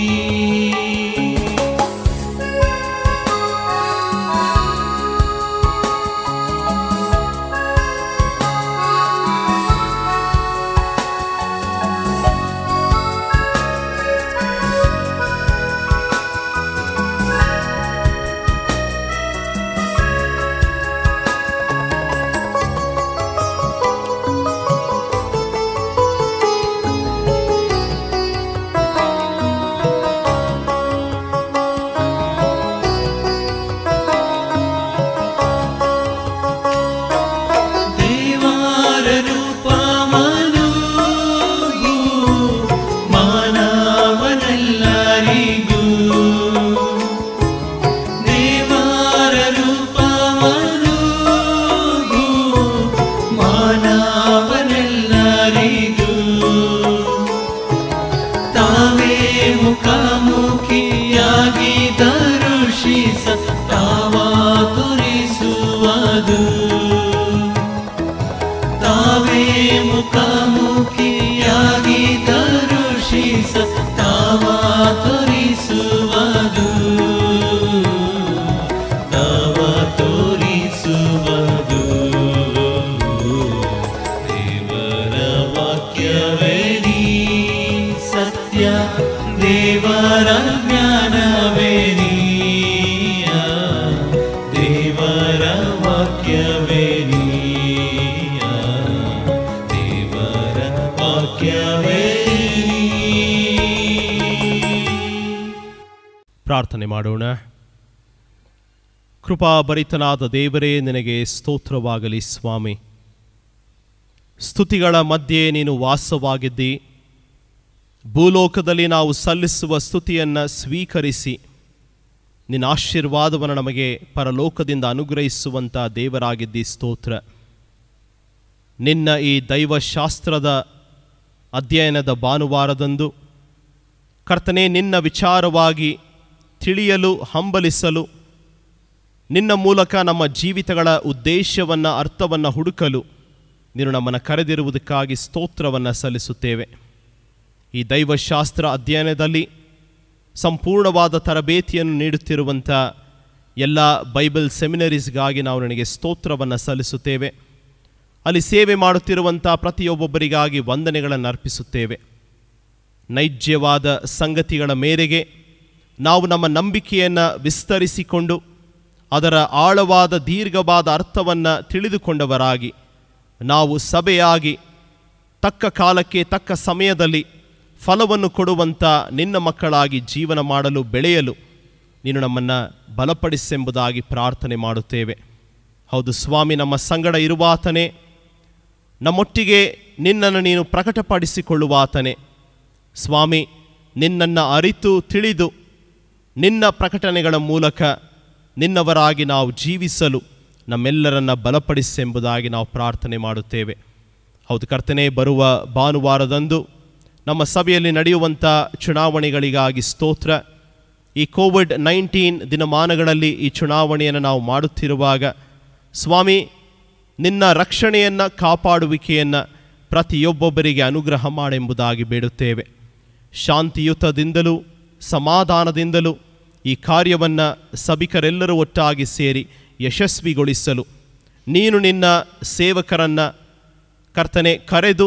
ದೇವರ ರೂಪವನು ಮಾನವನೆಲ್ಲರಿಗೂ ದೇವರ ರೂಪವನು ಮಾನವನೆಲ್ಲರಿಗೂ ತಾವೇ ಮುಖಾಮುಖಿಯಾಗಿ ದರುಷಿಸ ತಾವ ತೋರಿಸುವುದು ತಾವೇ ಮುಖಾಮುಖಿಯಾಗಿ ದರುಷಿಸ ತಾವ ತೋರಿಸುವುದು ತಾವ ತೋರಿಸುವುದು ದೇವರ ವಾಕ್ಯವೇರಿ ಸತ್ಯ ದೇವರ ಜ್ಞಾನವೇರಿ ದೇವರ ವಾಕ್ಯವೇರಿ ದೇವರ ವಾಕ್ಯವೇರಿ ಪ್ರಾರ್ಥನೆ ಮಾಡೋಣ ಕೃಪಾಭರಿತನಾದ ದೇವರೇ ನಿನಗೆ ಸ್ತೋತ್ರವಾಗಲಿ ಸ್ವಾಮಿ ಸ್ತುತಿಗಳ ಮಧ್ಯೆ ನೀನು ವಾಸವಾಗಿದ್ದಿ ಭೂಲೋಕದಲ್ಲಿ ನಾವು ಸಲ್ಲಿಸುವ ಸ್ತುತಿಯನ್ನು ಸ್ವೀಕರಿಸಿ ನಿನ್ನ ಆಶೀರ್ವಾದವನ್ನು ನಮಗೆ ಪರಲೋಕದಿಂದ ಅನುಗ್ರಹಿಸುವಂಥ ದೇವರಾಗಿದ್ದಿ ಸ್ತೋತ್ರ ನಿನ್ನ ಈ ದೈವಶಾಸ್ತ್ರದ ಅಧ್ಯಯನದ ಭಾನುವಾರದಂದು ಕರ್ತನೆ ನಿನ್ನ ವಿಚಾರವಾಗಿ ತಿಳಿಯಲು ಹಂಬಲಿಸಲು ನಿನ್ನ ಮೂಲಕ ನಮ್ಮ ಜೀವಿತಗಳ ಉದ್ದೇಶವನ್ನು ಅರ್ಥವನ್ನು ಹುಡುಕಲು ನೀನು ನಮ್ಮನ್ನು ಕರೆದಿರುವುದಕ್ಕಾಗಿ ಸ್ತೋತ್ರವನ್ನು ಸಲ್ಲಿಸುತ್ತೇವೆ ಈ ದೈವಶಾಸ್ತ್ರ ಅಧ್ಯಯನದಲ್ಲಿ ಸಂಪೂರ್ಣವಾದ ತರಬೇತಿಯನ್ನು ನೀಡುತ್ತಿರುವಂಥ ಎಲ್ಲ ಬೈಬಲ್ ಸೆಮಿನರೀಸ್ಗಾಗಿ ನಾವು ನನಗೆ ಸ್ತೋತ್ರವನ್ನು ಸಲ್ಲಿಸುತ್ತೇವೆ ಅಲ್ಲಿ ಸೇವೆ ಮಾಡುತ್ತಿರುವಂಥ ಪ್ರತಿಯೊಬ್ಬೊಬ್ಬರಿಗಾಗಿ ವಂದನೆಗಳನ್ನು ಅರ್ಪಿಸುತ್ತೇವೆ ನೈಜ್ಯವಾದ ಸಂಗತಿಗಳ ಮೇರೆಗೆ ನಾವು ನಮ್ಮ ನಂಬಿಕೆಯನ್ನು ವಿಸ್ತರಿಸಿಕೊಂಡು ಅದರ ಆಳವಾದ ದೀರ್ಘವಾದ ಅರ್ಥವನ್ನು ತಿಳಿದುಕೊಂಡವರಾಗಿ ನಾವು ಸಭೆಯಾಗಿ ತಕ್ಕ ಕಾಲಕ್ಕೆ ತಕ್ಕ ಸಮಯದಲ್ಲಿ ಫಲವನ್ನು ಕೊಡುವಂಥ ನಿನ್ನ ಮಕ್ಕಳಾಗಿ ಜೀವನ ಮಾಡಲು ಬೆಳೆಯಲು ನೀನು ನಮ್ಮನ್ನು ಬಲಪಡಿಸೆಂಬುದಾಗಿ ಪ್ರಾರ್ಥನೆ ಮಾಡುತ್ತೇವೆ ಹೌದು ಸ್ವಾಮಿ ನಮ್ಮ ಸಂಗಡ ಇರುವಾತನೇ ನಮ್ಮೊಟ್ಟಿಗೆ ನಿನ್ನನ್ನು ನೀನು ಪ್ರಕಟಪಡಿಸಿಕೊಳ್ಳುವಾತನೇ ಸ್ವಾಮಿ ನಿನ್ನನ್ನು ಅರಿತು ತಿಳಿದು ನಿನ್ನ ಪ್ರಕಟಣೆಗಳ ಮೂಲಕ ನಿನ್ನವರಾಗಿ ನಾವು ಜೀವಿಸಲು ನಮ್ಮೆಲ್ಲರನ್ನ ಬಲಪಡಿಸೆಂಬುದಾಗಿ ನಾವು ಪ್ರಾರ್ಥನೆ ಮಾಡುತ್ತೇವೆ ಹೌದು ಕರ್ತನೆ ಬರುವ ಭಾನುವಾರದಂದು ನಮ್ಮ ಸಭೆಯಲ್ಲಿ ನಡೆಯುವಂಥ ಚುನಾವಣೆಗಳಿಗಾಗಿ ಸ್ತೋತ್ರ ಈ ಕೋವಿಡ್ ನೈನ್ಟೀನ್ ದಿನಮಾನಗಳಲ್ಲಿ ಈ ಚುನಾವಣೆಯನ್ನು ನಾವು ಮಾಡುತ್ತಿರುವಾಗ ಸ್ವಾಮಿ ನಿನ್ನ ರಕ್ಷಣೆಯನ್ನು ಕಾಪಾಡುವಿಕೆಯನ್ನು ಪ್ರತಿಯೊಬ್ಬೊಬ್ಬರಿಗೆ ಅನುಗ್ರಹ ಮಾಡೆಂಬುದಾಗಿ ಬೇಡುತ್ತೇವೆ ಶಾಂತಿಯುತದಿಂದಲೂ ಸಮಾಧಾನದಿಂದಲೂ ಈ ಕಾರ್ಯವನ್ನು ಸಭಿಕರೆಲ್ಲರೂ ಒಟ್ಟಾಗಿ ಸೇರಿ ಯಶಸ್ವಿಗೊಳಿಸಲು ನೀನು ನಿನ್ನ ಸೇವಕರನ್ನು ಕರ್ತನೆ ಕರೆದು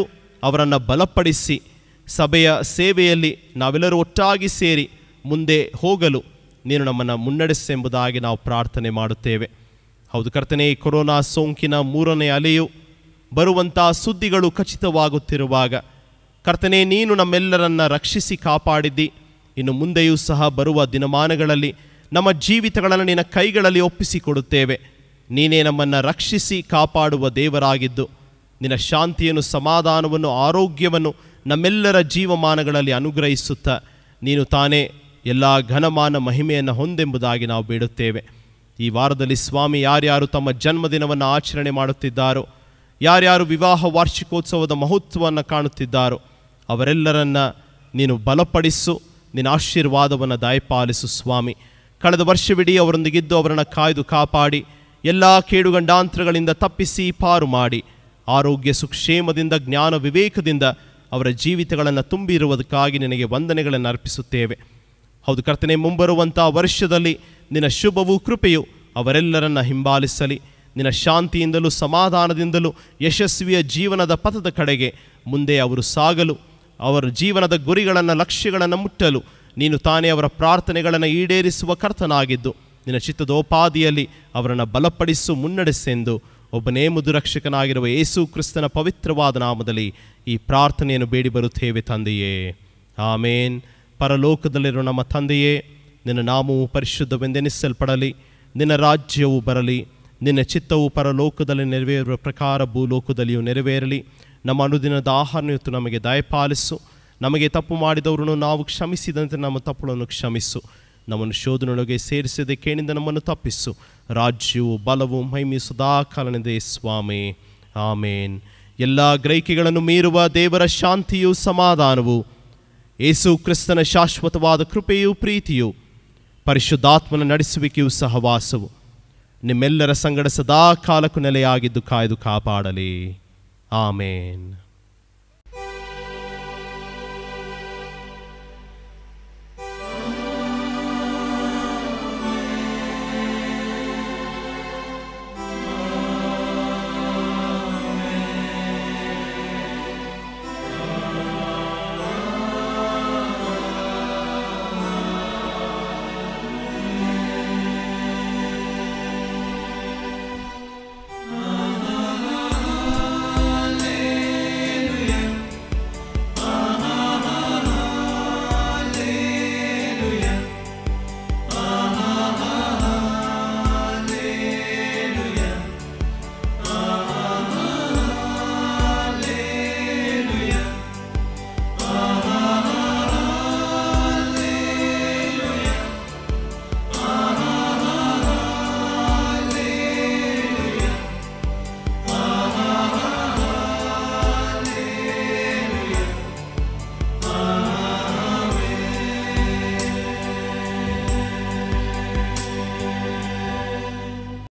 ಅವರನ್ನು ಬಲಪಡಿಸಿ ಸಭೆಯ ಸೇವೆಯಲ್ಲಿ ನಾವೆಲ್ಲರೂ ಒಟ್ಟಾಗಿ ಸೇರಿ ಮುಂದೆ ಹೋಗಲು ನೀನು ನಮ್ಮನ್ನು ಮುನ್ನಡೆಸೆಂಬುದಾಗಿ ನಾವು ಪ್ರಾರ್ಥನೆ ಮಾಡುತ್ತೇವೆ ಹೌದು ಕರ್ತನೆ ಈ ಕೊರೋನಾ ಸೋಂಕಿನ ಮೂರನೇ ಅಲೆಯು ಬರುವಂಥ ಸುದ್ದಿಗಳು ಖಚಿತವಾಗುತ್ತಿರುವಾಗ ಕರ್ತನೆ ನೀನು ನಮ್ಮೆಲ್ಲರನ್ನ ರಕ್ಷಿಸಿ ಕಾಪಾಡಿದ್ದಿ ಇನ್ನು ಮುಂದೆಯೂ ಸಹ ಬರುವ ದಿನಮಾನಗಳಲ್ಲಿ ನಮ್ಮ ಜೀವಿತಗಳನ್ನು ನಿನ್ನ ಕೈಗಳಲ್ಲಿ ಒಪ್ಪಿಸಿಕೊಡುತ್ತೇವೆ ನೀನೇ ನಮ್ಮನ್ನು ರಕ್ಷಿಸಿ ಕಾಪಾಡುವ ದೇವರಾಗಿದ್ದು ನಿನ್ನ ಶಾಂತಿಯನ್ನು ಸಮಾಧಾನವನ್ನು ಆರೋಗ್ಯವನ್ನು ನಮ್ಮೆಲ್ಲರ ಜೀವಮಾನಗಳಲ್ಲಿ ಅನುಗ್ರಹಿಸುತ್ತಾ ನೀನು ತಾನೇ ಎಲ್ಲ ಘನಮಾನ ಮಹಿಮೆಯನ್ನು ಹೊಂದೆಂಬುದಾಗಿ ನಾವು ಬೇಡುತ್ತೇವೆ ಈ ವಾರದಲ್ಲಿ ಸ್ವಾಮಿ ಯಾರ್ಯಾರು ತಮ್ಮ ಜನ್ಮದಿನವನ್ನು ಆಚರಣೆ ಮಾಡುತ್ತಿದ್ದಾರೋ ಯಾರ್ಯಾರು ವಿವಾಹ ವಾರ್ಷಿಕೋತ್ಸವದ ಮಹತ್ವವನ್ನು ಕಾಣುತ್ತಿದ್ದಾರೋ ಅವರೆಲ್ಲರನ್ನ ನೀನು ಬಲಪಡಿಸು ನಿನ್ನ ಆಶೀರ್ವಾದವನ್ನು ದಯಪಾಲಿಸು ಸ್ವಾಮಿ ಕಳೆದ ವರ್ಷವಿಡೀ ಅವರೊಂದಿಗಿದ್ದು ಅವರನ್ನು ಕಾಯ್ದು ಕಾಪಾಡಿ ಎಲ್ಲ ಕೇಡುಗಂಡಾಂತರಗಳಿಂದ ತಪ್ಪಿಸಿ ಪಾರು ಮಾಡಿ ಆರೋಗ್ಯ ಸುಕ್ಷೇಮದಿಂದ ಜ್ಞಾನ ವಿವೇಕದಿಂದ ಅವರ ಜೀವಿತಗಳನ್ನು ತುಂಬಿರುವುದಕ್ಕಾಗಿ ನಿನಗೆ ವಂದನೆಗಳನ್ನು ಅರ್ಪಿಸುತ್ತೇವೆ ಹೌದು ಕರ್ತನೆ ಮುಂಬರುವಂಥ ವರ್ಷದಲ್ಲಿ ನಿನ್ನ ಶುಭವೂ ಕೃಪೆಯು ಅವರೆಲ್ಲರನ್ನ ಹಿಂಬಾಲಿಸಲಿ ನಿನ್ನ ಶಾಂತಿಯಿಂದಲೂ ಸಮಾಧಾನದಿಂದಲೂ ಯಶಸ್ವಿಯ ಜೀವನದ ಪಥದ ಕಡೆಗೆ ಮುಂದೆ ಅವರು ಸಾಗಲು ಅವರ ಜೀವನದ ಗುರಿಗಳನ್ನು ಲಕ್ಷ್ಯಗಳನ್ನು ಮುಟ್ಟಲು ನೀನು ತಾನೇ ಅವರ ಪ್ರಾರ್ಥನೆಗಳನ್ನು ಈಡೇರಿಸುವ ಕರ್ತನಾಗಿದ್ದು ನಿನ್ನ ಚಿತ್ತದೋಪಾದಿಯಲ್ಲಿ ಅವರನ್ನು ಬಲಪಡಿಸು ಮುನ್ನಡೆಸೆಂದು ಒಬ್ಬನೇ ಮುದುರಕ್ಷಕನಾಗಿರುವ ಯೇಸು ಕ್ರಿಸ್ತನ ಪವಿತ್ರವಾದ ನಾಮದಲ್ಲಿ ಈ ಪ್ರಾರ್ಥನೆಯನ್ನು ಬೇಡಿ ಬರುತ್ತೇವೆ ತಂದೆಯೇ ಆಮೇನ್ ಪರಲೋಕದಲ್ಲಿರುವ ನಮ್ಮ ತಂದೆಯೇ ನಿನ್ನ ನಾಮವು ಪರಿಶುದ್ಧವೆಂದೆನಿಸಲ್ಪಡಲಿ ನಿನ್ನ ರಾಜ್ಯವು ಬರಲಿ ನಿನ್ನ ಚಿತ್ತವು ಪರಲೋಕದಲ್ಲಿ ನೆರವೇರುವ ಪ್ರಕಾರ ಭೂಲೋಕದಲ್ಲಿಯೂ ನೆರವೇರಲಿ ನಮ್ಮ ಅನುದಿನದ ಆಹಾರ ಇವತ್ತು ನಮಗೆ ದಯಪಾಲಿಸು ನಮಗೆ ತಪ್ಪು ಮಾಡಿದವರನ್ನು ನಾವು ಕ್ಷಮಿಸಿದಂತೆ ನಮ್ಮ ತಪ್ಪುಗಳನ್ನು ಕ್ಷಮಿಸು ನಮ್ಮನ್ನು ಶೋಧನೊಳಗೆ ಸೇರಿಸದೆ ಕೇಳಿಂದ ನಮ್ಮನ್ನು ತಪ್ಪಿಸು ರಾಜ್ಯವು ಬಲವು ಮಹಿಮೆ ಸದಾಕಾಲನಿದೆ ಸ್ವಾಮಿ ಆಮೇನ್ ಎಲ್ಲ ಗ್ರಹಿಕೆಗಳನ್ನು ಮೀರುವ ದೇವರ ಶಾಂತಿಯು ಸಮಾಧಾನವು ಏಸು ಕ್ರಿಸ್ತನ ಶಾಶ್ವತವಾದ ಕೃಪೆಯೂ ಪ್ರೀತಿಯು ಪರಿಶುದ್ಧಾತ್ಮನ ನಡೆಸುವಿಕೆಯೂ ಸಹವಾಸವು ನಿಮ್ಮೆಲ್ಲರ ಸಂಗಡ ಸದಾ ಕಾಲಕ್ಕೂ ನೆಲೆಯಾಗಿದ್ದು ಕಾಯ್ದು ಕಾಪಾಡಲಿ ಆಮೇನ್